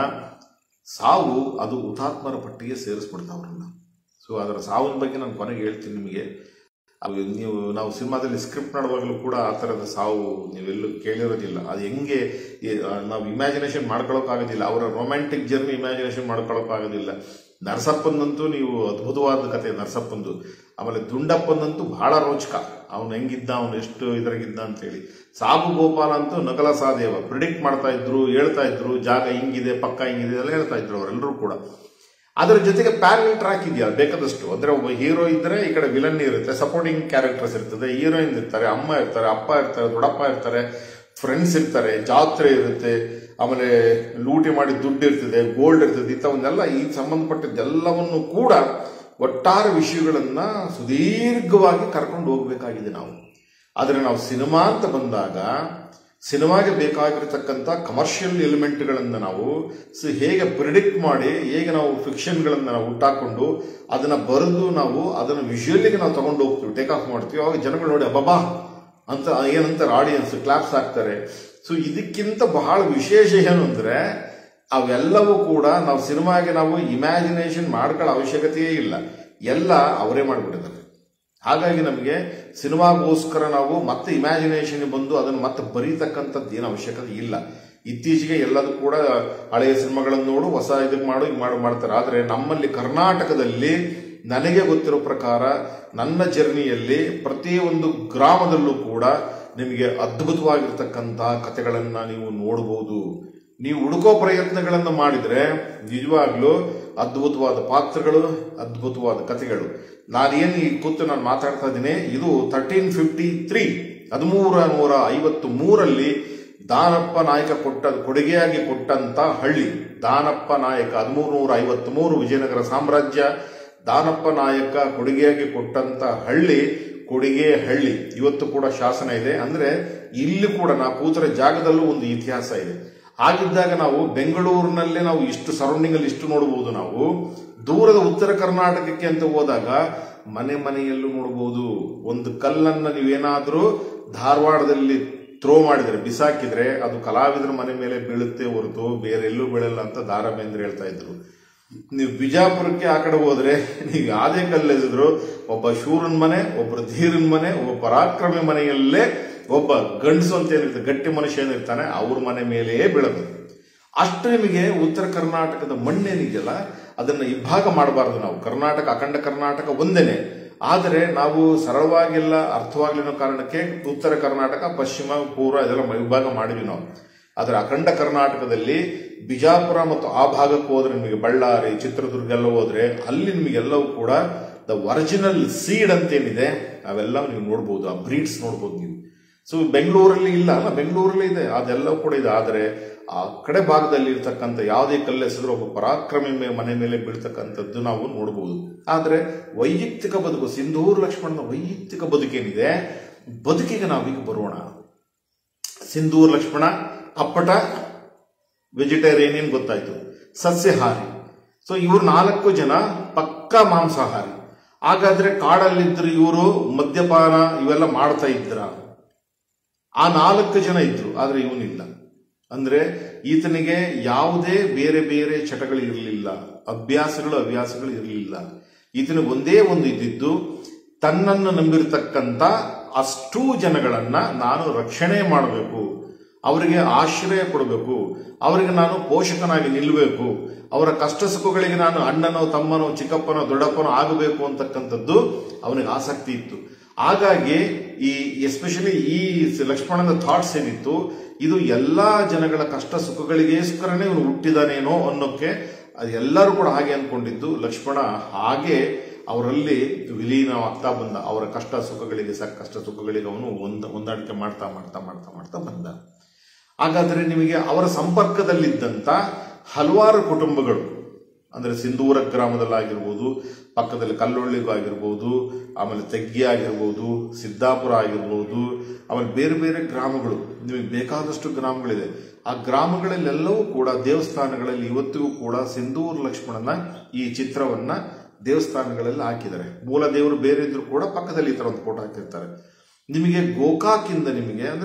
ಸಾವು ಅದು ಹುತಾತ್ಮರ ಪಟ್ಟಿಗೆ ಸೇರಿಸ್ಬಿಡ್ತಾ ಅವ್ರನ್ನ ಸೊ ಅದರ ಸಾವಿನ ಬಗ್ಗೆ ನಾನು ಕೊನೆಗೆ ಹೇಳ್ತೀನಿ ನಿಮಗೆ ಅದು ನೀವು ನಾವು ಸಿನಿಮಾದಲ್ಲಿ ಸ್ಕ್ರಿಪ್ಟ್ ಮಾಡುವಾಗಲೂ ಕೂಡ ಆ ಥರದ ಸಾವು ನೀವೆಲ್ಲೂ ಕೇಳಿರೋದಿಲ್ಲ ಅದು ಹೆಂಗೆ ಈ- ನಾವು ಇಮ್ಯಾಜಿನೇಷನ್ ಮಾಡ್ಕೊಳ್ಳೋಕ್ಕಾಗೋದಿಲ್ಲ ಅವರ ರೊಮ್ಯಾಂಟಿಕ್ ಜರ್ನಿ ಇಮ್ಯಾಜಿನೇಷನ್ ಮಾಡ್ಕೊಳ್ಳೋಕ್ಕಾಗೋದಿಲ್ಲ ನರಸಪ್ಪಂದಂತೂ ನೀವು ಅದ್ಭುತವಾದ ಕತೆ ನರಸಪ್ಪಂದು ಆಮೇಲೆ ದುಂಡಪ್ಪಂದಂತೂ ಬಹಳ ರೋಚಕ ಅವನು ಹೆಂಗಿದ್ದ ಅವನು ಎಷ್ಟು ಇದ್ರಾಗಿದ್ದ ಅಂತೇಳಿ ಸಾಬು ಗೋಪಾಲ ಅಂತೂ ನಕಲ ಸಾದೇವ ಪ್ರಿಡಿಕ್ಟ್ ಮಾಡ್ತಾ ಇದ್ರು ಹೇಳ್ತಾ ಇದ್ರು ಜಾಗ ಹಿಂಗಿದೆ ಪಕ್ಕ ಹಿಂಗಿದೆ ಎಲ್ಲ ಹೇಳ್ತಾ ಇದ್ರು ಅವರೆಲ್ಲರೂ ಕೂಡ ಅದರ ಜೊತೆಗೆ ಪ್ಯಾರಲ್ ಟ್ರ್ಯಾಕ್ ಇದೆಯಾ ಬೇಕಾದಷ್ಟು ಅಂದ್ರೆ ಒಬ್ಬ ಹೀರೋ ಇದ್ರೆ ಈ ಕಡೆ ವಿಲನ್ ಇರುತ್ತೆ ಸಪೋರ್ಟಿಂಗ್ ಕ್ಯಾರೆಕ್ಟರ್ಸ್ ಇರ್ತದೆ ಹೀರೋಯಿನ್ ಇರ್ತಾರೆ ಅಮ್ಮ ಇರ್ತಾರೆ ಅಪ್ಪ ಇರ್ತಾರೆ ದೊಡ್ಡಪ್ಪ ಇರ್ತಾರೆ ಫ್ರೆಂಡ್ಸ್ ಇರ್ತಾರೆ ಜಾತ್ರೆ ಇರುತ್ತೆ ಆಮೇಲೆ ಲೂಟಿ ಮಾಡಿ ದುಡ್ಡು ಇರ್ತದೆ ಗೋಲ್ಡ್ ಇರ್ತದೆ ಇಂಥವನ್ನೆಲ್ಲ ಈ ಸಂಬಂಧಪಟ್ಟಿದ್ದೆಲ್ಲವನ್ನು ಕೂಡ ಒಟ್ಟಾರೆ ವಿಷಯಗಳನ್ನ ಸುದೀರ್ಘವಾಗಿ ಕರ್ಕೊಂಡು ಹೋಗ್ಬೇಕಾಗಿದೆ ನಾವು ಆದರೆ ನಾವು ಸಿನಿಮಾ ಅಂತ ಬಂದಾಗ ಸಿನಿಮಾಗೆ ಬೇಕಾಗಿರತಕ್ಕಂಥ ಕಮರ್ಷಿಯಲ್ ಎಲಿಮೆಂಟ್ಗಳನ್ನು ನಾವು ಸ- ಹೇಗೆ ಪ್ರಿಡಿಕ್ಟ್ ಮಾಡಿ ಹೇಗೆ ನಾವು ಫಿಕ್ಷನ್ಗಳನ್ನು ನಾವು ಹುಟ್ಟಾಕೊಂಡು ಅದನ್ನ ಬರೆದು ನಾವು ಅದನ್ನು ವಿಜುವಲಿಗೆ ನಾವು ತಗೊಂಡು ಹೋಗ್ತೀವಿ ಟೇಕ್ ಆಫ್ ಮಾಡ್ತೀವಿ ಅವಾಗ ಜನಗಳು ನೋಡಿ ಅಬ್ಬಬ್ಬಾ ಅಂತ ಏನಂತಾರೆ ಆಡಿಯನ್ಸ್ ಕ್ಲಾಪ್ಸ್ ಹಾಕ್ತಾರೆ ಸೊ ಇದಕ್ಕಿಂತ ಬಹಳ ವಿಶೇಷ ಏನು ಅಂದ್ರೆ ಅವೆಲ್ಲವೂ ಕೂಡ ನಾವು ಸಿನಿಮಾಗೆ ನಾವು ಇಮ್ಯಾಜಿನೇಷನ್ ಮಾಡ್ಕೊಳ್ಳೋ ಅವಶ್ಯಕತೆಯೇ ಇಲ್ಲ ಎಲ್ಲ ಅವರೇ ಮಾಡಿಬಿಟ್ಟಿದ್ದಾರೆ ಹಾಗಾಗಿ ನಮಗೆ ಸಿನಿಮಾಗೋಸ್ಕರ ನಾವು ಮತ್ತೆ ಇಮ್ಯಾಜಿನೇಷನ್ ಬಂದು ಅದನ್ನು ಮತ್ತೆ ಬರೀತಕ್ಕಂಥದ್ದು ಏನು ಅವಶ್ಯಕತೆ ಇಲ್ಲ ಇತ್ತೀಚೆಗೆ ಎಲ್ಲದೂ ಕೂಡ ಹಳೆಯ ಸಿನಿಮಾಗಳನ್ನು ನೋಡು ಹೊಸ ಇದಕ್ಕೆ ಮಾಡು ಈಗ ಮಾಡು ಮಾಡ್ತಾರೆ ಆದರೆ ನಮ್ಮಲ್ಲಿ ಕರ್ನಾಟಕದಲ್ಲಿ ನನಗೆ ಗೊತ್ತಿರೋ ಪ್ರಕಾರ ನನ್ನ ಜರ್ನಿಯಲ್ಲಿ ಪ್ರತಿಯೊಂದು ಗ್ರಾಮದಲ್ಲೂ ಕೂಡ ನಿಮಗೆ ಅದ್ಭುತವಾಗಿರ್ತಕ್ಕಂತಹ ಕಥೆಗಳನ್ನ ನೀವು ನೋಡಬಹುದು ನೀವು ಹುಡುಕೋ ಪ್ರಯತ್ನಗಳನ್ನು ಮಾಡಿದ್ರೆ ನಿಜವಾಗ್ಲೂ ಅದ್ಭುತವಾದ ಪಾತ್ರಗಳು ಅದ್ಭುತವಾದ ಕಥೆಗಳು ನಾನೇನು ಈ ಕೂತು ನಾನು ಮಾತಾಡ್ತಾ ಇದ್ದೀನಿ ಇದು ತರ್ಟೀನ್ ಫಿಫ್ಟಿ ತ್ರೀ ಹದಿಮೂರ ನೂರ ಐವತ್ತು ಮೂರಲ್ಲಿ ದಾನಪ್ಪ ನಾಯಕ ಕೊಟ್ಟ ಕೊಡುಗೆಯಾಗಿ ಕೊಟ್ಟಂತ ಹಳ್ಳಿ ದಾನಪ್ಪ ನಾಯಕ ಹದಿಮೂರು ನೂರ ಐವತ್ತ್ ಮೂರು ವಿಜಯನಗರ ಸಾಮ್ರಾಜ್ಯ ದಾನಪ್ಪ ನಾಯಕ ಕೊಡುಗೆಯಾಗಿ ಕೊಟ್ಟಂತ ಹಳ್ಳಿ ಕೊಡುಗೆ ಹಳ್ಳಿ ಇವತ್ತು ಕೂಡ ಶಾಸನ ಇದೆ ಅಂದ್ರೆ ಇಲ್ಲಿ ಕೂಡ ನಾವು ಕೂತರ ಜಾಗದಲ್ಲೂ ಒಂದು ಇತಿಹಾಸ ಇದೆ ಹಾಗಿದ್ದಾಗ ನಾವು ಬೆಂಗಳೂರಿನಲ್ಲೇ ನಾವು ಇಷ್ಟು ಸರೌಂಡಿಂಗ್ ಅಲ್ಲಿ ಇಷ್ಟು ನೋಡಬಹುದು ನಾವು ದೂರದ ಉತ್ತರ ಕರ್ನಾಟಕಕ್ಕೆ ಅಂತ ಹೋದಾಗ ಮನೆ ಮನೆಯಲ್ಲೂ ನೋಡಬಹುದು ಒಂದು ಕಲ್ಲನ್ನ ನೀವೇನಾದ್ರೂ ಧಾರವಾಡದಲ್ಲಿ ಥ್ರೋ ಮಾಡಿದ್ರೆ ಬಿಸಾಕಿದ್ರೆ ಅದು ಕಲಾವಿದರ ಮನೆ ಮೇಲೆ ಬೀಳುತ್ತೆ ಹೊರತು ಬೇರೆ ಎಲ್ಲೂ ಬೀಳಲ್ಲ ಅಂತ ದಾರ ಬೇಂದ್ರೆ ಹೇಳ್ತಾ ಇದ್ರು ನೀವು ಬಿಜಾಪುರಕ್ಕೆ ಆ ಕಡೆ ಹೋದ್ರೆ ನೀವು ಯಾವ್ದೇ ಕಲ್ಲೆಸಿದ್ರು ಒಬ್ಬ ಶೂರನ್ ಮನೆ ಒಬ್ಬ ಧೀರನ್ ಮನೆ ಒಬ್ಬ ಪರಾಕ್ರಮಿ ಮನೆಯಲ್ಲೇ ಒಬ್ಬ ಗಂಡಸು ಅಂತ ಏನಿರ್ತಾರೆ ಗಟ್ಟಿ ಮನುಷ್ಯ ಏನಿರ್ತಾನೆ ಅವ್ರ ಮನೆ ಮೇಲೆಯೇ ಬೀಳದು ಅಷ್ಟು ನಿಮಗೆ ಉತ್ತರ ಕರ್ನಾಟಕದ ಮಣ್ಣೇನಿದೆಯಲ್ಲ ಅದನ್ನ ಇಬ್ಬಾಗ ಮಾಡಬಾರದು ನಾವು ಕರ್ನಾಟಕ ಅಖಂಡ ಕರ್ನಾಟಕ ಒಂದೇನೆ ಆದರೆ ನಾವು ಸರಳವಾಗಿಲ್ಲ ಅರ್ಥವಾಗ್ಲಿ ಅನ್ನೋ ಕಾರಣಕ್ಕೆ ಉತ್ತರ ಕರ್ನಾಟಕ ಪಶ್ಚಿಮ ಪೂರ್ವ ಇದೆಲ್ಲ ವಿಭಾಗ ಮಾಡಿದ್ವಿ ನಾವು ಆದರೆ ಅಖಂಡ ಕರ್ನಾಟಕದಲ್ಲಿ ಬಿಜಾಪುರ ಮತ್ತು ಆ ಭಾಗಕ್ಕೆ ಹೋದ್ರೆ ನಿಮಗೆ ಬಳ್ಳಾರಿ ಚಿತ್ರದುರ್ಗ ಎಲ್ಲ ಹೋದ್ರೆ ಅಲ್ಲಿ ನಿಮಗೆಲ್ಲವೂ ಕೂಡ ದ ಒರಿಜಿನಲ್ ಸೀಡ್ ಅಂತ ಏನಿದೆ ಅವೆಲ್ಲ ನೀವು ನೋಡ್ಬೋದು ಆ ಬ್ರೀಡ್ಸ್ ನೋಡ್ಬೋದು ನೀವು ಸೊ ಬೆಂಗಳೂರಲ್ಲಿ ಇಲ್ಲ ಅಲ್ಲ ಬೆಂಗಳೂರಲ್ಲಿ ಇದೆ ಅದೆಲ್ಲವೂ ಕೂಡ ಇದೆ ಆದರೆ ಆ ಕಡೆ ಭಾಗದಲ್ಲಿ ಇರ್ತಕ್ಕಂಥ ಯಾವುದೇ ಕಲ್ಲೆಸಿದ್ರು ಒಬ್ಬ ಪರಾಕ್ರಮಿ ಮೇ- ಮನೆ ಮೇಲೆ ಬೀಳ್ತಕ್ಕಂಥದ್ದು ನಾವು ನೋಡಬಹುದು ಆದರೆ ವೈಯಕ್ತಿಕ ಬದುಕು ಸಿಂಧೂರ್ ಲಕ್ಷ್ಮಣನ ವೈಯಕ್ತಿಕ ಬದುಕೇನಿದೆ ಬದುಕಿಗೆ ನಾವೀಗ ಬರೋಣ ಸಿಂಧೂರ್ ಲಕ್ಷ್ಮಣ ಅಪ್ಪಟ ವೆಜಿಟೇರಿಯನ್ ಗೊತ್ತಾಯ್ತು ಸಸ್ಯಹಾರಿ ಸೊ ಇವ್ರು ನಾಲ್ಕು ಜನ ಪಕ್ಕ ಮಾಂಸಾಹಾರಿ ಹಾಗಾದ್ರೆ ಕಾಡಲ್ಲಿದ್ರು ಇವರು ಮದ್ಯಪಾನ ಇವೆಲ್ಲ ಮಾಡ್ತಾ ಇದ್ರ ಆ ನಾಲ್ಕು ಜನ ಇದ್ರು ಆದ್ರೆ ಇವನಿಲ್ಲ ಅಂದ್ರೆ ಈತನಿಗೆ ಯಾವುದೇ ಬೇರೆ ಬೇರೆ ಚಟಗಳು ಇರಲಿಲ್ಲ ಅಭ್ಯಾಸಗಳು ಹವ್ಯಾಸಗಳು ಇರಲಿಲ್ಲ ಈತನಿಗೆ ಒಂದೇ ಒಂದು ಇದ್ದಿದ್ದು ತನ್ನನ್ನು ನಂಬಿರತಕ್ಕಂತ ಅಷ್ಟೂ ಜನಗಳನ್ನ ನಾನು ರಕ್ಷಣೆ ಮಾಡಬೇಕು ಅವರಿಗೆ ಆಶ್ರಯ ಕೊಡಬೇಕು ಅವರಿಗೆ ನಾನು ಪೋಷಕನಾಗಿ ನಿಲ್ಲಬೇಕು ಅವರ ಕಷ್ಟ ಸುಖಗಳಿಗೆ ನಾನು ಅಣ್ಣನೋ ತಮ್ಮನೋ ಚಿಕ್ಕಪ್ಪನೋ ದೊಡ್ಡಪ್ಪನೋ ಆಗಬೇಕು ಅಂತಕ್ಕಂಥದ್ದು ಅವನಿಗೆ ಆಸಕ್ತಿ ಇತ್ತು ಹಾಗಾಗಿ ಈ ಎಸ್ಪೆಷಲಿ ಈ ಲಕ್ಷ್ಮಣನ ಥಾಟ್ಸ್ ಏನಿತ್ತು ಇದು ಎಲ್ಲಾ ಜನಗಳ ಕಷ್ಟ ಸುಖಗಳಿಗೋಸ್ಕರನೇ ಇವನು ಹುಟ್ಟಿದಾನೇನೋ ಅನ್ನೋಕ್ಕೆ ಅದು ಎಲ್ಲರೂ ಕೂಡ ಹಾಗೆ ಅನ್ಕೊಂಡಿದ್ದು ಲಕ್ಷ್ಮಣ ಹಾಗೆ ಅವರಲ್ಲಿ ವಿಲೀನವಾಗ್ತಾ ಬಂದ ಅವರ ಕಷ್ಟ ಸುಖಗಳಿಗೆ ಸ ಕಷ್ಟ ಸುಖಗಳಿಗೆ ಅವನು ಒಂದ ಹೊಂದಾಣಿಕೆ ಮಾಡ್ತಾ ಮಾಡ್ತಾ ಮಾಡ್ತಾ ಮಾಡ್ತಾ ಬಂದ ಹಾಗಾದ್ರೆ ನಿಮಗೆ ಅವರ ಸಂಪರ್ಕದಲ್ಲಿದ್ದಂತ ಹಲವಾರು ಕುಟುಂಬಗಳು ಅಂದ್ರೆ ಸಿಂಧೂರ ಗ್ರಾಮದಲ್ಲಾಗಿರ್ಬೋದು ಪಕ್ಕದಲ್ಲಿ ಕಲ್ಲೊಳ್ಳಿಗೂ ಆಗಿರ್ಬೋದು ಆಮೇಲೆ ತೆಗ್ಗಿ ಆಗಿರ್ಬೋದು ಸಿದ್ದಾಪುರ ಆಗಿರ್ಬೋದು ಆಮೇಲೆ ಬೇರೆ ಬೇರೆ ಗ್ರಾಮಗಳು ನಿಮಗೆ ಬೇಕಾದಷ್ಟು ಗ್ರಾಮಗಳಿದೆ ಆ ಗ್ರಾಮಗಳಲ್ಲೆಲ್ಲವೂ ಕೂಡ ದೇವಸ್ಥಾನಗಳಲ್ಲಿ ಇವತ್ತಿಗೂ ಕೂಡ ಸಿಂಧೂರ್ ಲಕ್ಷ್ಮಣನ ಈ ಚಿತ್ರವನ್ನ ದೇವಸ್ಥಾನಗಳಲ್ಲಿ ಹಾಕಿದ್ದಾರೆ ಮೂಲ ದೇವರು ಬೇರೆ ಇದ್ರು ಕೂಡ ಪಕ್ಕದಲ್ಲಿ ಈ ತರ ಒಂದು ಫೋಟೋ ಹಾಕಿರ್ತಾರೆ ನಿಮಗೆ ಗೋಕಾಕಿಂದ ನಿಮಗೆ ಅಂದ್ರೆ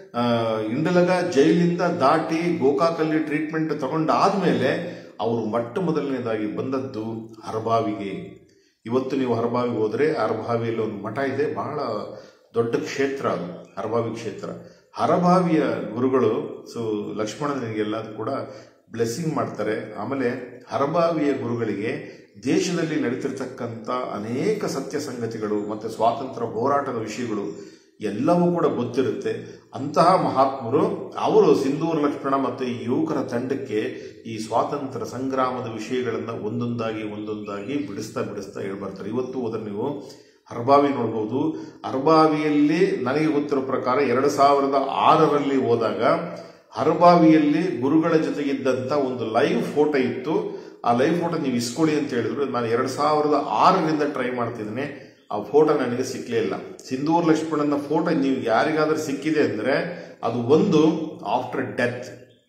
ಆ, ಇಂಡಲಗ ಜೈಲಿಂದ ದಾಟಿ ಗೋಕಾಕಲ್ಲಿ ಟ್ರೀಟ್ಮೆಂಟ್ ತಗೊಂಡಾದ್ಮೇಲೆ ಅವರು ಮೊಟ್ಟ ಮೊದಲನೇದಾಗಿ ಬಂದದ್ದು ಹರಬಾವಿಗೆ ಇವತ್ತು ನೀವು ಹರಬಾವಿಗೆ ಹೋದ್ರೆ ಹರಬಾವಿಯಲ್ಲಿ ಒಂದು ಮಠ ಇದೆ ಬಹಳ ದೊಡ್ಡ ಕ್ಷೇತ್ರ ಅದು ಹರಬಾವಿ ಕ್ಷೇತ್ರ ಹರಬಾವಿಯ ಗುರುಗಳು ಸೊ ಲಕ್ಷ್ಮಣನಿಗೆಲ್ಲ ಕೂಡ ಬ್ಲೆಸ್ಸಿಂಗ್ ಮಾಡ್ತಾರೆ ಆಮೇಲೆ ಹರಬಾವಿಯ ಗುರುಗಳಿಗೆ ದೇಶದಲ್ಲಿ ನಡೀತಿರ್ತಕ್ಕಂಥ ಅನೇಕ ಸತ್ಯ ಸಂಗತಿಗಳು ಮತ್ತೆ ಸ್ವಾತಂತ್ರ್ಯ ಹೋರಾಟದ ವಿಷಯಗಳು ಎಲ್ಲವೂ ಕೂಡ ಗೊತ್ತಿರುತ್ತೆ ಅಂತಹ ಮಹಾತ್ಮರು ಅವರು ಸಿಂಧೂರು ಲಕ್ಷ್ಮಣ ಮತ್ತು ಈ ಯುವಕರ ತಂಡಕ್ಕೆ ಈ ಸ್ವಾತಂತ್ರ್ಯ ಸಂಗ್ರಾಮದ ವಿಷಯಗಳನ್ನ ಒಂದೊಂದಾಗಿ ಒಂದೊಂದಾಗಿ ಬಿಡಿಸ್ತಾ ಬಿಡಿಸ್ತಾ ಹೇಳ್ಬರ್ತಾರೆ ಇವತ್ತು ಹೋದ್ರೆ ನೀವು ಹರಬಾವಿ ನೋಡ್ಬೋದು ಹರಬಾವಿಯಲ್ಲಿ ನನಗೆ ಗೊತ್ತಿರೋ ಪ್ರಕಾರ ಎರಡು ಸಾವಿರದ ಆರರಲ್ಲಿ ಹೋದಾಗ ಹರಬಾವಿಯಲ್ಲಿ ಗುರುಗಳ ಜೊತೆಗಿದ್ದಂತ ಒಂದು ಲೈವ್ ಫೋಟೋ ಇತ್ತು ಆ ಲೈವ್ ಫೋಟೋ ನೀವು ಇಸ್ಕೊಳ್ಳಿ ಅಂತ ಹೇಳಿದ್ರು ನಾನು ಎರಡ್ ಸಾವಿರದ ಆರರಿಂದ ಟ್ರೈ ಮಾಡ್ತಿದ್ದೀನಿ ಆ ಫೋಟೋ ನನಗೆ ಸಿಕ್ಕಲೇ ಇಲ್ಲ ಸಿಂಧೂರ್ ಲಕ್ಷ್ಮಣನ ಫೋಟೋ ನೀವು ಯಾರಿಗಾದ್ರೂ ಸಿಕ್ಕಿದೆ ಅಂದ್ರೆ ಅದು ಒಂದು ಆಫ್ಟರ್ ಡೆತ್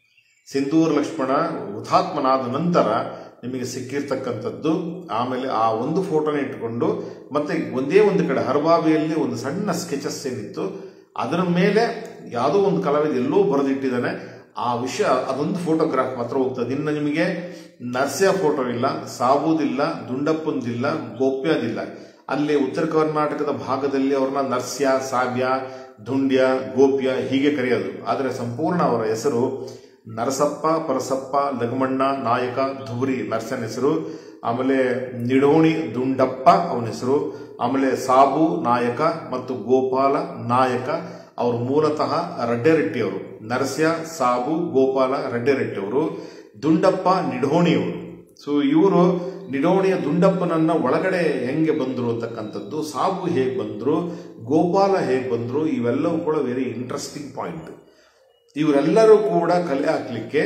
ಸಿಂಧೂರ್ ಲಕ್ಷ್ಮಣ ಹುತಾತ್ಮನಾದ ನಂತರ ನಿಮಗೆ ಸಿಕ್ಕಿರ್ತಕ್ಕಂಥದ್ದು ಆಮೇಲೆ ಆ ಒಂದು ಫೋಟೋನ ಇಟ್ಕೊಂಡು ಮತ್ತೆ ಒಂದೇ ಒಂದು ಕಡೆ ಹರಬಾವಿಯಲ್ಲಿ ಒಂದು ಸಣ್ಣ ಸ್ಕೆಚಸ್ ಏನಿತ್ತು ಅದರ ಮೇಲೆ ಯಾವುದೋ ಒಂದು ಕಲಾವಿದ ಎಲ್ಲೋ ಬರೆದಿಟ್ಟಿದ್ದಾನೆ ಆ ವಿಷಯ ಅದೊಂದು ಫೋಟೋಗ್ರಾಫ್ ಮಾತ್ರ ಹೋಗ್ತದೆ ಇನ್ನು ನಿಮಗೆ ನರ್ಸ್ಯ ಫೋಟೋ ಇಲ್ಲ ಸಾಬೂದಿಲ್ಲ ದುಂಡಪ್ಪಂದಿಲ್ಲ ಗೋಪ್ಯದಿಲ್ಲ ಅಲ್ಲಿ ಉತ್ತರ ಕರ್ನಾಟಕದ ಭಾಗದಲ್ಲಿ ಅವ್ರನ್ನ ನರ್ಸ್ಯ ಸಾಬ್ಯ ದುಂಡ್ಯ ಗೋಪ್ಯ ಹೀಗೆ ಕರೆಯೋದು ಆದರೆ ಸಂಪೂರ್ಣ ಅವರ ಹೆಸರು ನರಸಪ್ಪ ಪರಸಪ್ಪ ಲಗಮಣ್ಣ ನಾಯಕ ಧುಬುರಿ ನರ್ಸನ್ ಹೆಸರು ಆಮೇಲೆ ನಿಡೋಣಿ ದುಂಡಪ್ಪ ಅವನ ಹೆಸರು ಆಮೇಲೆ ಸಾಬು ನಾಯಕ ಮತ್ತು ಗೋಪಾಲ ನಾಯಕ ಅವರು ಮೂಲತಃ ರಡ್ಡೆರೆಟ್ಟಿ ಅವರು ನರಸ್ಯ ಸಾಬು ಗೋಪಾಲ ರಡ್ಡೆರೆಟ್ಟಿ ಅವರು ದುಂಡಪ್ಪ ನಿಡೋಣಿಯವರು ಸೊ ಇವರು ನಿಡೋಣಿಯ ದುಂಡಪ್ಪನನ್ನ ಒಳಗಡೆ ಹೆಂಗೆ ಬಂದ್ರು ಅಂತಕ್ಕಂಥದ್ದು ಸಾಬು ಹೇಗೆ ಬಂದ್ರು ಗೋಪಾಲ ಹೇಗೆ ಬಂದ್ರು ಇವೆಲ್ಲವೂ ಕೂಡ ವೆರಿ ಇಂಟ್ರೆಸ್ಟಿಂಗ್ ಪಾಯಿಂಟ್ ಇವರೆಲ್ಲರೂ ಕೂಡ ಕಲೆ ಹಾಕ್ಲಿಕ್ಕೆ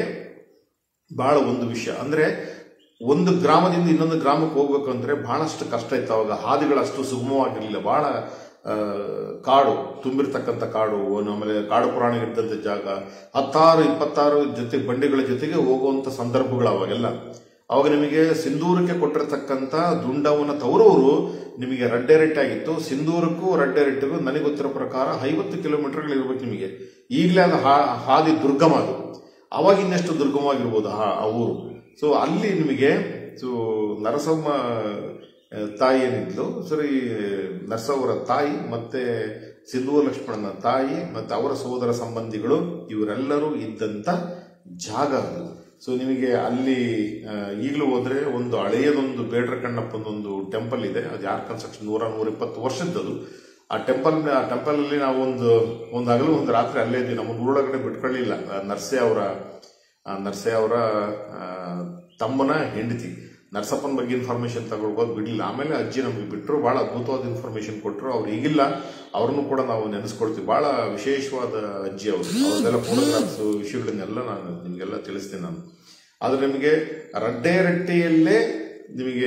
ಬಹಳ ಒಂದು ವಿಷಯ ಅಂದ್ರೆ ಒಂದು ಗ್ರಾಮದಿಂದ ಇನ್ನೊಂದು ಗ್ರಾಮಕ್ಕೆ ಹೋಗ್ಬೇಕು ಅಂದ್ರೆ ಬಹಳಷ್ಟು ಕಷ್ಟ ಇತ್ತು ಅವಾಗ ಹಾದಿಗಳು ಅಷ್ಟು ಸುಗಮವಾಗಿರಲಿಲ್ಲ ಬಹಳ ಆ, ಕಾಡು ತುಂಬಿರ್ತಕ್ಕಂಥ ಕಾಡು ಒಂದು ಆಮೇಲೆ ಕಾಡು ಪ್ರಾಣಿಗಳಿದ್ದಂಥ ಜಾಗ ಹತ್ತಾರು ಇಪ್ಪತ್ತಾರು ಜೊತೆ ಬಂಡಿಗಳ ಜೊತೆಗೆ ಹೋಗುವಂತ ಸಂದರ್ಭಗಳು ಅವಾಗೆಲ್ಲ ಅವಾಗ ನಿಮಗೆ ಸಿಂಧೂರಕ್ಕೆ ಕೊಟ್ಟಿರ್ತಕ್ಕಂಥ ದುಂಡವನ ತವರೂರು ನಿಮಗೆ ರಡ್ಡೆರೆಟ್ಟೆ ಆಗಿತ್ತು ಸಿಂಧೂರಕ್ಕೂ ರಡ್ಡೆರೆಟ್ಟಿಗೂ ನನಗೆ ಗೊತ್ತಿರೋ ಪ್ರಕಾರ ಐವತ್ತು ಕಿಲೋಮೀಟರ್ಗಳು ಇರ್ಬೇಕು ನಿಮಗೆ ಈಗಲೇ ಅದು ಹಾ- ಹಾದಿ ದುರ್ಗಮ ಅದು ಅವಾಗ ಇನ್ನೆಷ್ಟು ದುರ್ಗಮವಾಗಿರ್ಬೋದು ಆ ಆ ಊರು ಸೊ ಅಲ್ಲಿ ನಿಮಗೆ ಸೊ ನರಸಮ್ಮ ಆ, ತಾಯಿ ಏನಿದ್ಲು ಸರಿ ನರಸವರ ತಾಯಿ ಮತ್ತೆ ಸಿಂಧೂ ಲಕ್ಷ್ಮಣನ ತಾಯಿ ಮತ್ತೆ ಅವರ ಸೋದರ ಸಂಬಂಧಿಗಳು ಇವರೆಲ್ಲರೂ ಇದ್ದಂತ ಜಾಗ ಅದು ಸೊ ನಿಮಗೆ ಅಲ್ಲಿ ಆ, ಈಗಲೂ ಹೋದ್ರೆ ಒಂದು ಹಳೆಯದೊಂದು ಬೇಡ್ರ ಕಣ್ಣಪ್ಪನೊಂದು ಟೆಂಪಲ್ ಇದೆ ಅದು ಯಾರ ಕನ್ಸ್ಟ್ರಕ್ಷನ್ ನೂರ ನೂರ ಇಪ್ಪತ್ತು ವರ್ಷದ್ದದು ಆ ಟೆಂಪಲ್ ಆ ಟೆಂಪಲ್ ಅಲ್ಲಿ ನಾವು ಒಂದು ಒಂದು ಹಗಲು ಒಂದು ರಾತ್ರಿ ಅಲ್ಲೇ ಇದ್ವಿ ನಮ್ಮ ಊರೊಳಗಡೆ ಬಿಟ್ಕೊಳ್ಳಿಲ್ಲ ಆ, ನರ್ಸೆ ಅವರ ಆ, ನರ್ಸೆ ಅವರ ಆ, ತಮ್ಮನ ಹೆಂಡತಿ ನರ್ಸಪ್ಪನ ಬಗ್ಗೆ ಇನ್ಫಾರ್ಮೇಶನ್ ತಗೊಳ್ಬೋದು ಬಿಡಲಿಲ್ಲ ಆಮೇಲೆ ಅಜ್ಜಿ ನಮಗೆ ಬಿಟ್ಟರು ಬಹಳ ಅದ್ಭುತವಾದ ಇನ್ಫಾರ್ಮೇಶನ್ ಕೊಟ್ಟರು ಅವ್ರು ಈಗಿಲ್ಲ ಅವ್ರನ್ನು ಕೂಡ ನಾವು ನೆನೆಸ್ಕೊಳ್ತೀವಿ ಬಹಳ ವಿಶೇಷವಾದ ಅಜ್ಜಿ ಅವರು ಅವ್ರದ್ದೆಲ್ಲ ಫೋಟೋಗ್ರಾಫ್ಸ್ ವಿಷಯಗಳನ್ನೆಲ್ಲ ನಾನು ನಿಮಗೆಲ್ಲ ತಿಳಿಸ್ತೀನಿ ನಾನು ಆದ್ರೆ ನಿಮಗೆ ರಡ್ಡೆರಟ್ಟಿಯಲ್ಲೇ ನಿಮಗೆ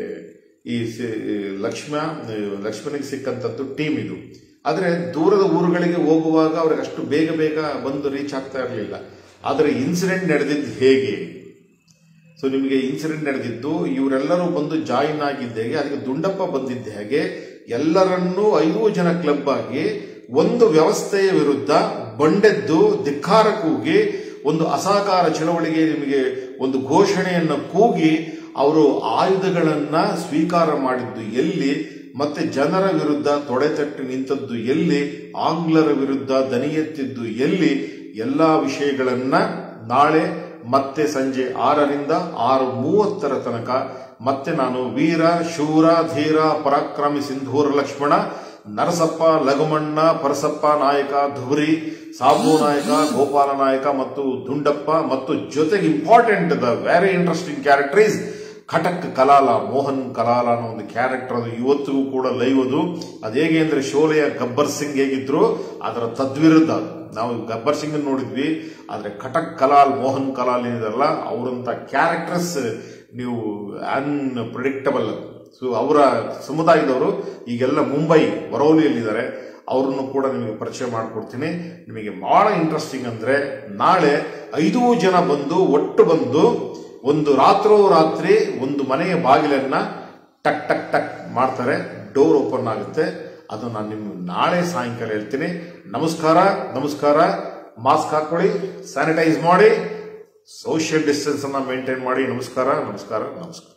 ಈ ಸಿ- ಲಕ್ಷ್ಮ ಲಕ್ಷ್ಮಣಿಗೆ ಸಿಕ್ಕಂತದ್ದು ಟೀಮ್ ಇದು ಆದ್ರೆ ದೂರದ ಊರುಗಳಿಗೆ ಹೋಗುವಾಗ ಅವ್ರಿಗೆ ಅಷ್ಟು ಬೇಗ ಬೇಗ ಬಂದು ರೀಚ್ ಆಗ್ತಾ ಇರಲಿಲ್ಲ ಆದರೆ ಇನ್ಸಿಡೆಂಟ್ ನಡೆದಿದ್ದು ಹೇಗೆ ಸೊ ನಿಮಗೆ ಇನ್ಸಿಡೆಂಟ್ ನಡೆದಿದ್ದು ಇವರೆಲ್ಲರೂ ಬಂದು ಜಾಯಿನ್ ಆಗಿದ್ದ ಹೇಗೆ ಅದಕ್ಕೆ ದುಂಡಪ್ಪ ಬಂದಿದ್ದ ಹೇಗೆ ಎಲ್ಲರನ್ನೂ ಐದು ಜನ ಕ್ಲಬ್ ಆಗಿ ಒಂದು ವ್ಯವಸ್ಥೆಯ ವಿರುದ್ಧ ಬಂಡೆದ್ದು ಧಿಕ್ಕಾರ ಕೂಗಿ ಒಂದು ಅಸಹಕಾರ ಚಳವಳಿಗೆ ನಿಮಗೆ ಒಂದು ಘೋಷಣೆಯನ್ನು ಕೂಗಿ ಅವರು ಆಯುಧಗಳನ್ನ ಸ್ವೀಕಾರ ಮಾಡಿದ್ದು ಎಲ್ಲಿ ಮತ್ತೆ ಜನರ ವಿರುದ್ಧ ತೊಡೆತಟ್ಟಿ ನಿಂತದ್ದು ಎಲ್ಲಿ ಆಂಗ್ಲರ ವಿರುದ್ಧ ದನಿ ಎತ್ತಿದ್ದು ಎಲ್ಲಿ ಎಲ್ಲಾ ವಿಷಯಗಳನ್ನ ನಾಳೆ ಮತ್ತೆ ಸಂಜೆ ಆರರಿಂದ ಆರು ಮೂವತ್ತರ ತನಕ ಮತ್ತೆ ನಾನು ವೀರ ಶೂರ ಧೀರ ಪರಾಕ್ರಮಿ ಸಿಂಧೂರ ಲಕ್ಷ್ಮಣ ನರಸಪ್ಪ ಲಗಮಣ್ಣ ಪರಸಪ್ಪ ನಾಯಕ ಧುಬರಿ ಸಾಬು ನಾಯಕ ಗೋಪಾಲ ನಾಯಕ ಮತ್ತು ದುಂಡಪ್ಪ ಮತ್ತು ಜೊತೆಗೆ important the very interesting character is Khatak Kalal Mohan Kalal ಅನ್ನೋ ಒಂದು ಕ್ಯಾರೆಕ್ಟರ್ ಅದು ಇವತ್ತಿಗೂ ಕೂಡ ಲೈವ್ ಅದು ಅದು ಹೇಗೆ ಅಂದ್ರೆ ಶೋಲೆಯ ಗಬ್ಬರ್ ಸಿಂಗ್ ಹೇಗಿದ್ರು ಅದರ ತದ್ವಿರುದ್ಧ ಅದು ನಾವು ಗಬ್ಬರ್ ಸಿಂಗ್ ನೋಡಿದ್ವಿ ಆದ್ರೆ ಖಟಕ್ ಕಲಾಲ್ ಮೋಹನ್ ಕಲಾಲ್ ಏನಿದಾರಲ್ಲ ಅವರಂತ ಕ್ಯಾರೆಕ್ಟರ್ಸ್ ನೀವು ಅನ್ಪ್ರಿಡಿಕ್ಟಬಲ್ ಸೊ ಅವರ ಸಮುದಾಯದವರು ಈಗೆಲ್ಲ ಮುಂಬೈ ವರೌಲಿಯಲ್ಲಿದ್ದಾರೆ ಅವ್ರನ್ನು ಕೂಡ ನಿಮಗೆ ಪರಿಚಯ ಮಾಡಿಕೊಡ್ತೀನಿ ನಿಮಗೆ ಬಹಳ ಇಂಟ್ರೆಸ್ಟಿಂಗ್ ಅಂದ್ರೆ ನಾಳೆ ಐದು ಜನ ಬಂದು ಒಟ್ಟು ಬಂದು ಒಂದು ರಾತ್ರೋ ರಾತ್ರಿ ಒಂದು ಮನೆಯ ಬಾಗಿಲನ್ನ ಟಕ್ ಟಕ್ ಟಕ್ ಮಾಡ್ತಾರೆ ಡೋರ್ ಓಪನ್ ಆಗುತ್ತೆ ಅದು ನಾನು ನಿಮ್ಗೆ ನಾಳೆ ಸಾಯಂಕಾಲ ಹೇಳ್ತೀನಿ ನಮಸ್ಕಾರ ನಮಸ್ಕಾರ ಮಾಸ್ಕ್ ಹಾಕೊಳ್ಳಿ ಸ್ಯಾನಿಟೈಸ್ ಮಾಡಿ ಸೋಷಿಯಲ್ ಡಿಸ್ಟೆನ್ಸ್ ಅನ್ನ ಮೇಂಟೈನ್ ಮಾಡಿ ನಮಸ್ಕಾರ ನಮಸ್ಕಾರ ನಮಸ್ಕಾರ